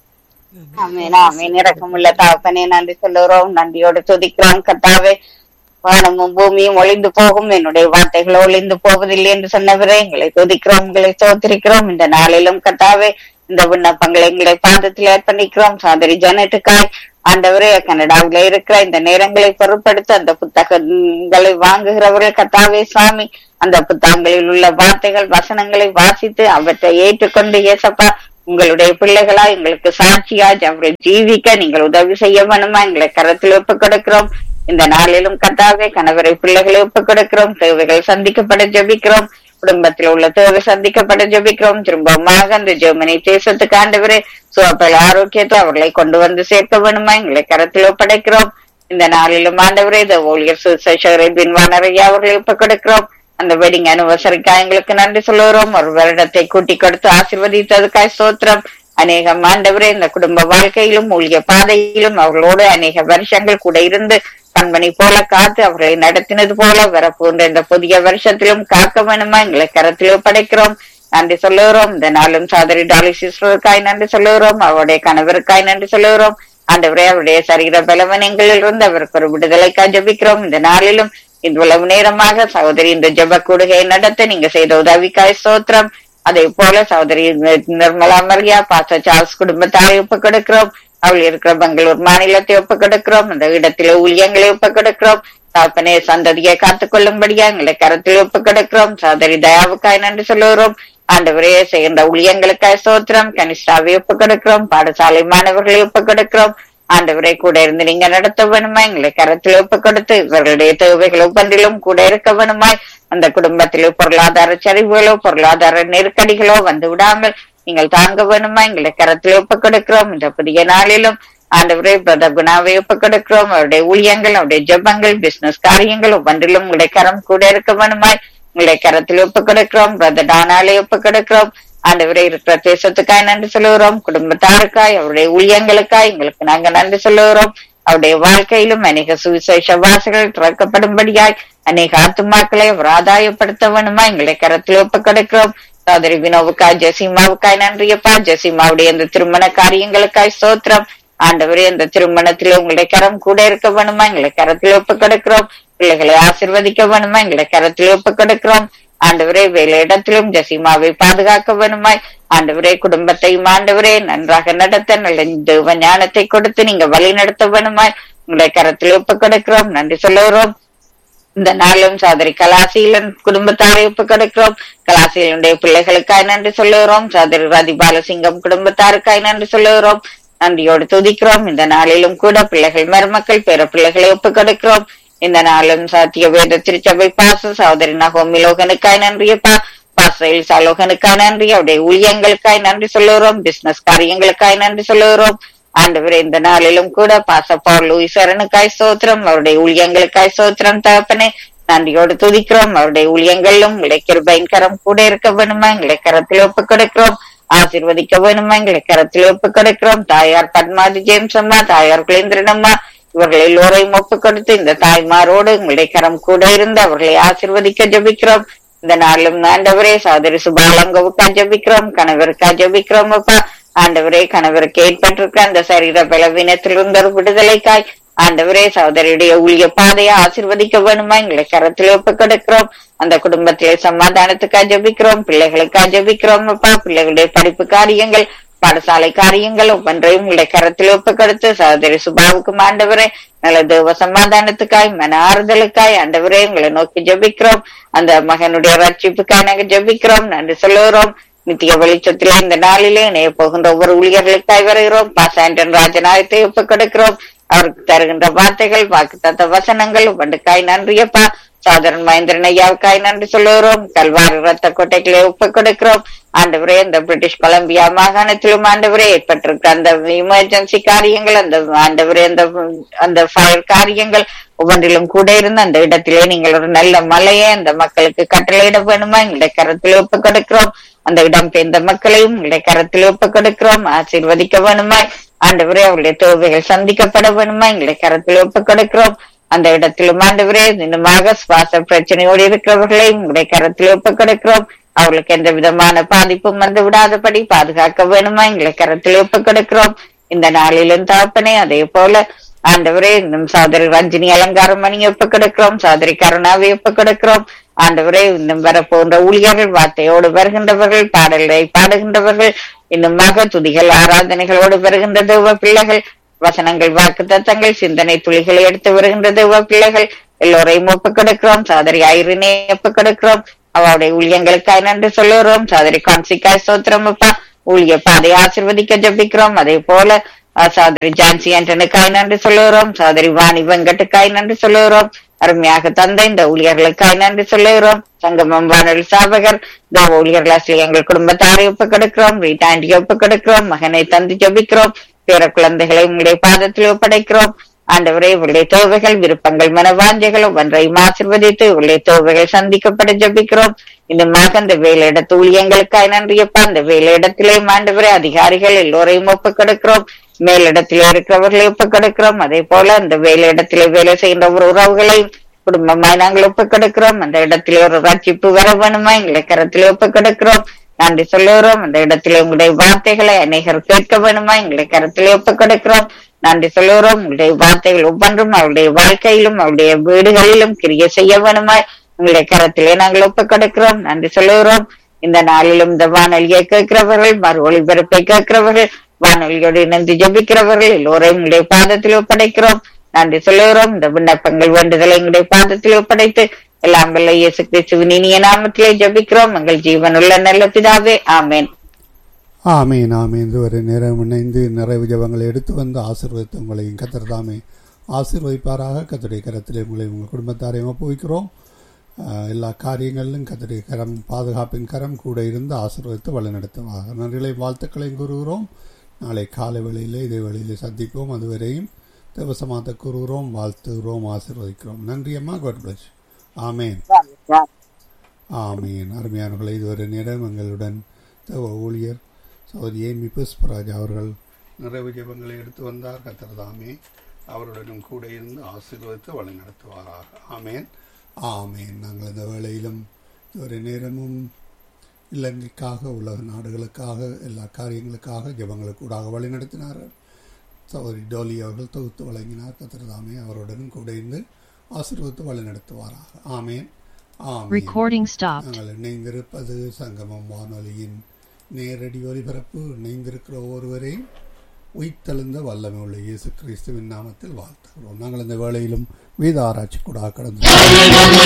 ஆமீன் ஆமீன் இறக்கமுள்ள தகப்பனே நன்றி சொல்லுகிறோம் நன்றியோடு துதிக்கிறோம் கர்த்தாவே வானமும் பூமியும் ஒளிந்து போகும் என்னுடைய வார்த்தைகள் ஒளிந்து போவதில்லை என்று சொன்னவரே எங்களை துதிக்கிறோம் உங்களை சோத்திரிக்கிறோம் இந்த நாளிலும் கர்த்தாவே இந்த விண்ணப்பங்களை எங்களை பாதத்தில் அர்ப்பணிக்கிறோம் சாதரி ஜனட்டுக்காய் ஆண்டவரே கனடாவில இருக்கிற இந்த நேரங்களை பொருட்படுத்த அந்த புத்தகங்களை வாங்குகிறவர்கள் கர்த்தாவே சுவாமி அந்த புத்தகங்களில் உள்ள வார்த்தைகள் வசனங்களை வாசித்து அவற்றை ஏற்றுக்கொண்டு ஏசப்பா உங்களுடைய பிள்ளைகளா எங்களுக்கு சாட்சியா அவரை ஜீவிக்க நீங்கள் உதவி செய்ய வேணுமா எங்களை கரத்தில் ஒப்புக் கொடுக்கிறோம் இந்த நாளிலும் கத்தாவே கணவரை பிள்ளைகளை ஒப்புக் கொடுக்கிறோம் தேவைகள் சந்திக்கப்பட ஜெபிக்கிறோம் குடும்பத்தில் உள்ள தேவை சந்திக்கப்பட ஜெபிக்கிறோம் திரும்பமாக அந்த ஜெர்மனி தேசத்துக்கு ஆண்டவரே சுவப்பல் ஆரோக்கியத்தை அவர்களை கொண்டு வந்து சேர்க்க வேணுமா எங்களை கரத்தில் ஒப்படைக்கிறோம் இந்த நாளிலும் ஆண்டவரே இந்த ஊழியர் சுசேஷரை பின்வானரையா அவர்களை ஒப்புக் கொடுக்கிறோம் அந்த வெட்டிங் அனிவர்சரிக்காக எங்களுக்கு நன்றி சொல்லுகிறோம் ஒரு வருடத்தை கூட்டி கொடுத்து ஆசீர்வதித்ததுக்காய் ஸ்தோத்திரம் அநேகம் ஆண்டவரே இந்த குடும்ப வாழ்க்கையிலும் ஊழிய பாதையிலும் அவர்களோடு அநேக வருஷங்கள் கூட இருந்து கண்மணி போல காத்து அவர்களை நடத்தினது போல வரப்போன்ற இந்த புதிய வருஷத்திலும் காக்க வேணுமா எங்களை கரத்தில் ஒப்படைக்கிறோம் நன்றி சொல்லுகிறோம் இந்த நாளும் சாதரி டாலி சிஸ்டருக்காய் நன்றி சொல்லுகிறோம் அவருடைய கணவருக்காய் நன்றி சொல்லுகிறோம் ஆண்டவரே அவருடைய சரீர பலவனங்களில் இருந்து அவருக்கு ஒரு விடுதலைக்காய் ஜபிக்கிறோம் இந்த நாளிலும் இவ்வளவு நேரமாக சகோதரி இந்த ஜெப கூடுகையை நடத்த நீங்க செய்த உதவிக்காய் ஸ்தோத்திரம் அதே போல சகோதரி நிர்மலா மரியா பாச சார்ஸ் குடும்பத்தாரை ஒப்புக் கொடுக்கிறோம் அவள் இருக்கிற பெங்களூர் மாநிலத்தை ஒப்புக் கொடுக்கிறோம் அந்த இடத்திலே ஊழியங்களை ஒப்புக் கொடுக்கிறோம் தாப்பனே சந்ததியை காத்துக் கொள்ளும்படியா எங்களை கரத்தில் ஒப்புக் கொடுக்கிறோம் சகோதரி தயாவுக்காய் நன்றி சொல்லுகிறோம் ஆண்டவரே செய்கின்ற ஊழியங்களுக்காய் ஸ்தோத்திரம் கனிஷ்டாவை ஒப்புக் கொடுக்கிறோம் பாடசாலை மாணவர்களை ஒப்புக் கொடுக்கிறோம் ஆண்டவரை கூட இருந்து நீங்க நடத்த வேணுமா எங்களை கரத்தில் ஒப்புக் கொடுத்து இவர்களுடைய தேவைகள் ஒவ்வொன்றிலும் கூட இருக்க வேணுமாய் அந்த குடும்பத்திலோ பொருளாதார சரிவுகளோ பொருளாதார நெருக்கடிகளோ வந்து விடாமல் நீங்கள் தாங்க வேணுமா எங்களை கரத்தில் ஒப்புக் கொடுக்கிறோம் இந்த புதிய நாளிலும் ஆண்டவரே பிரதர் குணாவை ஒப்புக் கொடுக்கிறோம் அவருடைய ஊழியங்கள் அவருடைய ஜெபங்கள் பிசினஸ் காரியங்கள் ஒவ்வொன்றிலும் உங்களுடைய கரம் கூட இருக்க வேணுமாய் உங்களுடைய கரத்தில் ஒப்புக் கொடுக்கிறோம் பிரதர் டானாலை ஒப்புக் கொடுக்கிறோம் ஆண்டவரே இருக்கிற தேசத்துக்காய் நன்றி சொல்லுகிறோம் குடும்பத்தாருக்காய் அவருடைய ஊழியங்களுக்காய் எங்களுக்கு நாங்க நன்றி சொல்லுகிறோம் அவருடைய வாழ்க்கையிலும் அநேக சுவிசேஷ வாசல்கள் திறக்கப்படும்படியாய் அநேக ஆத்துமாக்களை அவர் ஆதாயப்படுத்த வேணுமா எங்களை கரத்தில் ஒப்புக் கொடுக்கிறோம் சோதரி வினோவுக்காய் ஜெசிமாவுக்காய் நன்றியப்பா ஜெசிமாவுடைய இந்த திருமண காரியங்களுக்காய் ஸ்தோத்திரம் ஆண்டவரே இந்த திருமணத்திலே உங்களுடைய கரம் கூட இருக்க வேணுமா எங்களை கரத்தில் ஒப்புக் கொடுக்கிறோம் பிள்ளைகளை ஆசிர்வதிக்க வேணுமா எங்களை கரத்தில் ஒப்புக் கொடுக்கிறோம் ஆண்டவரே வேலையிடத்திலும் ஜசிமாவை பாதுகாக்க வேணுமாய் ஆண்டவரே குடும்பத்தையும் ஆண்டவரே நன்றாக நடத்த நல்ல தேவ ஞானத்தை கொடுத்து நீங்க வழி நடத்த வேணுமாய் உங்களுடைய கரத்தில் ஒப்புக் கொடுக்கிறோம் நன்றி சொல்லுகிறோம் இந்த நாளும் சோதரி கலாசீலன் குடும்பத்தாரை ஒப்புக் கொடுக்கிறோம் கலாசீலனுடைய பிள்ளைகளுக்காய் நன்றி சொல்லுகிறோம் சோதரி ரதி பாலசிங்கம் குடும்பத்தாருக்காய் நன்றி சொல்லுகிறோம் நன்றியோடு துதிக்கிறோம் இந்த நாளிலும் கூட பிள்ளைகள் மருமக்கள் பிற பிள்ளைகளை ஒப்புக் கொடுக்கிறோம் இந்த நாளும் சாத்திய வேத திருச்சபை பாச சகோதரி நகோமி லோகனுக்காய் நன்றியப்பா பாசையில் சாலோகனுக்காய் நன்றி அவருடைய ஊழியங்களுக்காய் நன்றி சொல்லுகிறோம் பிசினஸ் காரியங்களுக்காய் நன்றி சொல்லுகிறோம் ஆண்டவர் இந்த நாளிலும் கூட பாசப்பார் லூயிசரனுக்காய் சோத்திரம் அவருடைய ஊழியங்களுக்காய் சோத்திரம் தகப்பனே நன்றியோடு துதிக்கிறோம் அவருடைய ஊழியங்களிலும் இளைக்கிற பயங்கரம் கூட இருக்க வேணுமா எங்களை கரத்தில் ஒப்புக் கொடுக்கிறோம் ஆசீர்வதிக்க வேணுமா எங்களை கரத்தில் ஒப்புக் கொடுக்கிறோம் தாயார் பத்மாதி ஜேம்ஸ் அம்மா தாயார் குலேந்திரன் அம்மா இவர்கள் எல்லோரையும் ஒப்புக் கொடுத்து இந்த தாய்மாரோடு உங்களுடைய கரம் கூட இருந்து அவர்களை ஆசிர்வதிக்க ஜபிக்கிறோம் இந்த நாளிலும் ஆண்டவரே சகோதரி சுபாலங்கவுக்கா ஜபிக்கிறோம் கணவருக்கா ஜபிக்கிறோம் அப்பா ஆண்டவரே கணவருக்கு ஏற்பட்டிருக்க அந்த சரீர பலவீனத்திலிருந்து ஒரு விடுதலைக்காய் ஆண்டவரே சகோதரியுடைய ஊழிய பாதையை ஆசிர்வதிக்க வேணுமா எங்களை கரத்தில் ஒப்புக் கொடுக்கிறோம் அந்த குடும்பத்திலே சமாதானத்துக்காக ஜபிக்கிறோம் பிள்ளைகளுக்காக ஜபிக்கிறோம் அப்பா பிள்ளைகளுடைய படிப்பு காரியங்கள் பாடசாலை காரியங்கள் ஒவ்வொன்றையும் உங்களுடைய கரத்தில் ஒப்புக் கொடுத்து சகோதரி சுபாவுக்கும் ஆண்டவரே நல்ல தேவ சமாதானத்துக்காய் மன ஆறுதலுக்காய் ஆண்டவரே உங்களை நோக்கி ஜெபிக்கிறோம் அந்த மகனுடைய ரட்சிப்புக்காய் நாங்க ஜெபிக்கிறோம் நன்றி சொல்லுகிறோம் நித்திய வெளிச்சத்திலே இந்த நாளிலே இணைய போகின்ற ஒவ்வொரு ஊழியர்களுக்காய் வருகிறோம் பாசாண்டன் ராஜநாயகத்தை ஒப்புக் கொடுக்கிறோம் அவருக்கு தருகின்ற வார்த்தைகள் வாக்கு தத்த வசனங்கள் ஒவ்வொன்றுக்காய் நன்றியப்பா சாதரன் மகேந்திரன் ஐயாவுக்காய் நன்றி சொல்லுகிறோம் கல்வாரி ரத்த கோட்டைகளை ஒப்புக் கொடுக்கிறோம் ஆண்டவரே இந்த பிரிட்டிஷ் கொலம்பியா மாகாணத்திலும் ஆண்டவரே ஏற்பட்டிருக்க அந்த எமர்ஜென்சி காரியங்கள் அந்த ஆண்டவரே அந்த அந்த ஃபயர் காரியங்கள் ஒவ்வொன்றிலும் கூட இருந்து அந்த இடத்திலே நீங்கள் ஒரு நல்ல மலையை அந்த மக்களுக்கு கட்டளையிட வேணுமா எங்களுடைய கரத்தில் ஒப்புக் கொடுக்கிறோம் அந்த இடம் பெயர்ந்த மக்களையும் உங்களுடைய கரத்தில் ஒப்புக் கொடுக்கிறோம் ஆசீர்வதிக்க வேணுமா ஆண்டவரே அவருடைய தேவைகள் சந்திக்கப்பட வேணுமா எங்களுடைய கரத்தில் ஒப்புக் கொடுக்கிறோம் அந்த இடத்திலும் ஆண்டவரே இன்னுமாக சுவாச பிரச்சனையோடு இருக்கிறவர்களையும் உங்களுடைய கரத்தில் ஒப்புக் கொடுக்கிறோம் அவர்களுக்கு எந்த விதமான பாதிப்பும் வந்து விடாதபடி பாதுகாக்க வேணுமா எங்களை கரத்தில் ஒப்புக் கொடுக்கிறோம் இந்த நாளிலும் தாப்பனே அதே போல ஆண்டவரே இன்னும் சகோதரி ரஞ்சினி அலங்காரம் மணி ஒப்புக் கொடுக்கிறோம் சகோதரி கருணாவை ஒப்புக் கொடுக்கிறோம் ஆண்டவரே இன்னும் வர போன்ற ஊழியர்கள் வார்த்தையோடு வருகின்றவர்கள் பாடல்களை பாடுகின்றவர்கள் இன்னுமாக துதிகள் ஆராதனைகளோடு வருகின்ற தேவ பிள்ளைகள் வசனங்கள் வாக்கு தத்தங்கள் சிந்தனை துளிகளை எடுத்து வருகின்ற தேவ பிள்ளைகள் எல்லோரையும் ஒப்புக் கொடுக்கிறோம் சாதரி ஐரினை ஒப்புக் கொடுக்கிறோம் அவருடைய ஊழியங்களுக்காய் நன்றி சொல்லுகிறோம் சாதரி கான்சிக்காய் சோத்திரம் அப்பா ஊழிய பாதை ஆசிர்வதிக்க ஜபிக்கிறோம் அதே போல அஹ், சாதரி ஜான்சி ஆண்டனுக்காய் நன்றி சொல்லுகிறோம் சாதரி வாணி வெங்கட்டுக்காய் நன்றி சொல்லுகிறோம் அருமையாக தந்த இந்த ஊழியர்களுக்காய் நன்றி சொல்லுகிறோம் சங்கமம் வானொலி சாபகர் இந்த ஊழியர்கள் அசலி எங்கள் குடும்பத்தாரை ஒப்புக் கொடுக்கிறோம் ரீட்டாண்டியை ஒப்புக் கொடுக்கிறோம் மகனை தந்து ஜபிக்கிறோம் பேர குழந்தைகளை உங்களுடைய பாதத்தில் ஒப்படைக்கிறோம் ஆண்டவரே இவருடைய தேவைகள் விருப்பங்கள் மனவாஞ்சைகள் ஒவ்வொன்றையும் ஆசிர்வதித்து இவருடைய தேவைகள் சந்திக்கப்பட ஜபிக்கிறோம் இன்னுமாக அந்த வேலையிடத்து ஊழியங்களுக்காய் நன்றியப்பா அந்த வேலையிடத்திலே ஆண்டவரே அதிகாரிகள் எல்லோரையும் ஒப்புக் கொடுக்கிறோம் மேலிடத்திலே இருக்கிறவர்களை ஒப்புக் கொடுக்கிறோம் அதே போல அந்த வேலையிடத்திலே வேலை செய்கின்ற ஒரு உறவுகளையும் குடும்பமாய் நாங்கள் ஒப்புக் கொடுக்கிறோம் அந்த இடத்திலே ஒரு ரட்சிப்பு வர வேணுமா எங்களை கரத்திலே ஒப்புக் கொடுக்கிறோம் நன்றி சொல்லுகிறோம் அந்த இடத்திலே உங்களுடைய வார்த்தைகளை அநேகர் கேட்க வேணுமா எங்களை கரத்திலே ஒப்புக் கொடுக்கிறோம் நன்றி சொல்லுகிறோம் உங்களுடைய வார்த்தைகள் ஒவ்வொன்றும் அவருடைய வாழ்க்கையிலும் அவருடைய வீடுகளிலும் கிரிய செய்ய வேணுமாய் உங்களுடைய கரத்திலே நாங்கள் ஒப்புக் கொடுக்கிறோம் நன்றி சொல்லுகிறோம் இந்த நாளிலும் இந்த வானொலியை கேட்கிறவர்கள் மறு ஒளிபரப்பை கேட்கிறவர்கள் வானொலியோடு இணைந்து ஜபிக்கிறவர்கள் எல்லோரையும் உங்களுடைய பாதத்தில் ஒப்படைக்கிறோம் நன்றி சொல்லுகிறோம் இந்த விண்ணப்பங்கள் வேண்டுதலை எங்களுடைய பாதத்தில் ஒப்படைத்து எல்லாம் வல்ல இயேசு கிறிஸ்துவின் இனிய நாமத்திலே ஜபிக்கிறோம் எங்கள் ஜீவனுள்ள நல்ல பிதாவே ஆமென் ஆமீன் ஆமீன் இதுவரை நேரம் இணைந்து நிறைவு ஜபங்களை எடுத்து வந்து ஆசீர்வதித்து உங்களையும் கத்தர் தாமே ஆசீர்வதிப்பாராக கத்தருடைய கரத்திலே உங்களை உங்கள் குடும்பத்தாரையும் ஒப்புவிக்கிறோம் ஆஹ், எல்லா காரியங்களிலும் கத்தருடைய கரம் பாதுகாப்பின் கரம் கூட இருந்து ஆசீர்வதித்து வழிநடத்துவாக நன்றிகளை வாழ்த்துக்களையும் கூறுகிறோம் நாளை காலை வேளையிலே இதே வேளையிலே சந்திப்போம் அதுவரையும் தேவசமாத்த கூறுகிறோம் வாழ்த்துகிறோம் ஆசீர்வதிக்கிறோம் நன்றி அம்மா காட் பிளஸ் ஆமேன் ஆமீன் அருமையானவர்களை இதுவரை நேரம் எங்களுடன் தேவ ஊழியர் சௌரி ஏமி புஷ்பராஜ் அவர்கள் நிறைவு ஜெபங்களை எடுத்து வந்தார் கத்தர் தாமே அவருடனும் கூட இருந்து ஆசீர்வதித்து வழி நடத்துவாராக ஆமேன் ஆமேன் நாங்கள் இந்த வேளையிலும் இதுவரை நேரமும் இலங்கைக்காக உலக நாடுகளுக்காக எல்லா காரியங்களுக்காக ஜெபங்களுக்கு கூடாக வழி நடத்தினார்கள் சௌரி டோலி அவர்கள் தொகுத்து வழங்கினார் கத்தர் தாமே அவருடனும் கூட இருந்து ஆசீர்வதித்து வழி நடத்துவாராக ஆமேன் ஆமேன் Recording stopped. நாங்கள் இணைந்திருப்பது சங்கமம் வானொலியின் நேரடி ஒலிபரப்பு இணைந்திருக்கிற ஒருவரையும் உயிர்த்தெழுந்த வல்லமை உள்ள இயேசு கிறிஸ்துவின் நாமத்தில் வாழ்த்துகிறோம் நாங்கள் இந்த வேளையிலும் வேத ஆராய்ச்சி கூட கடந்து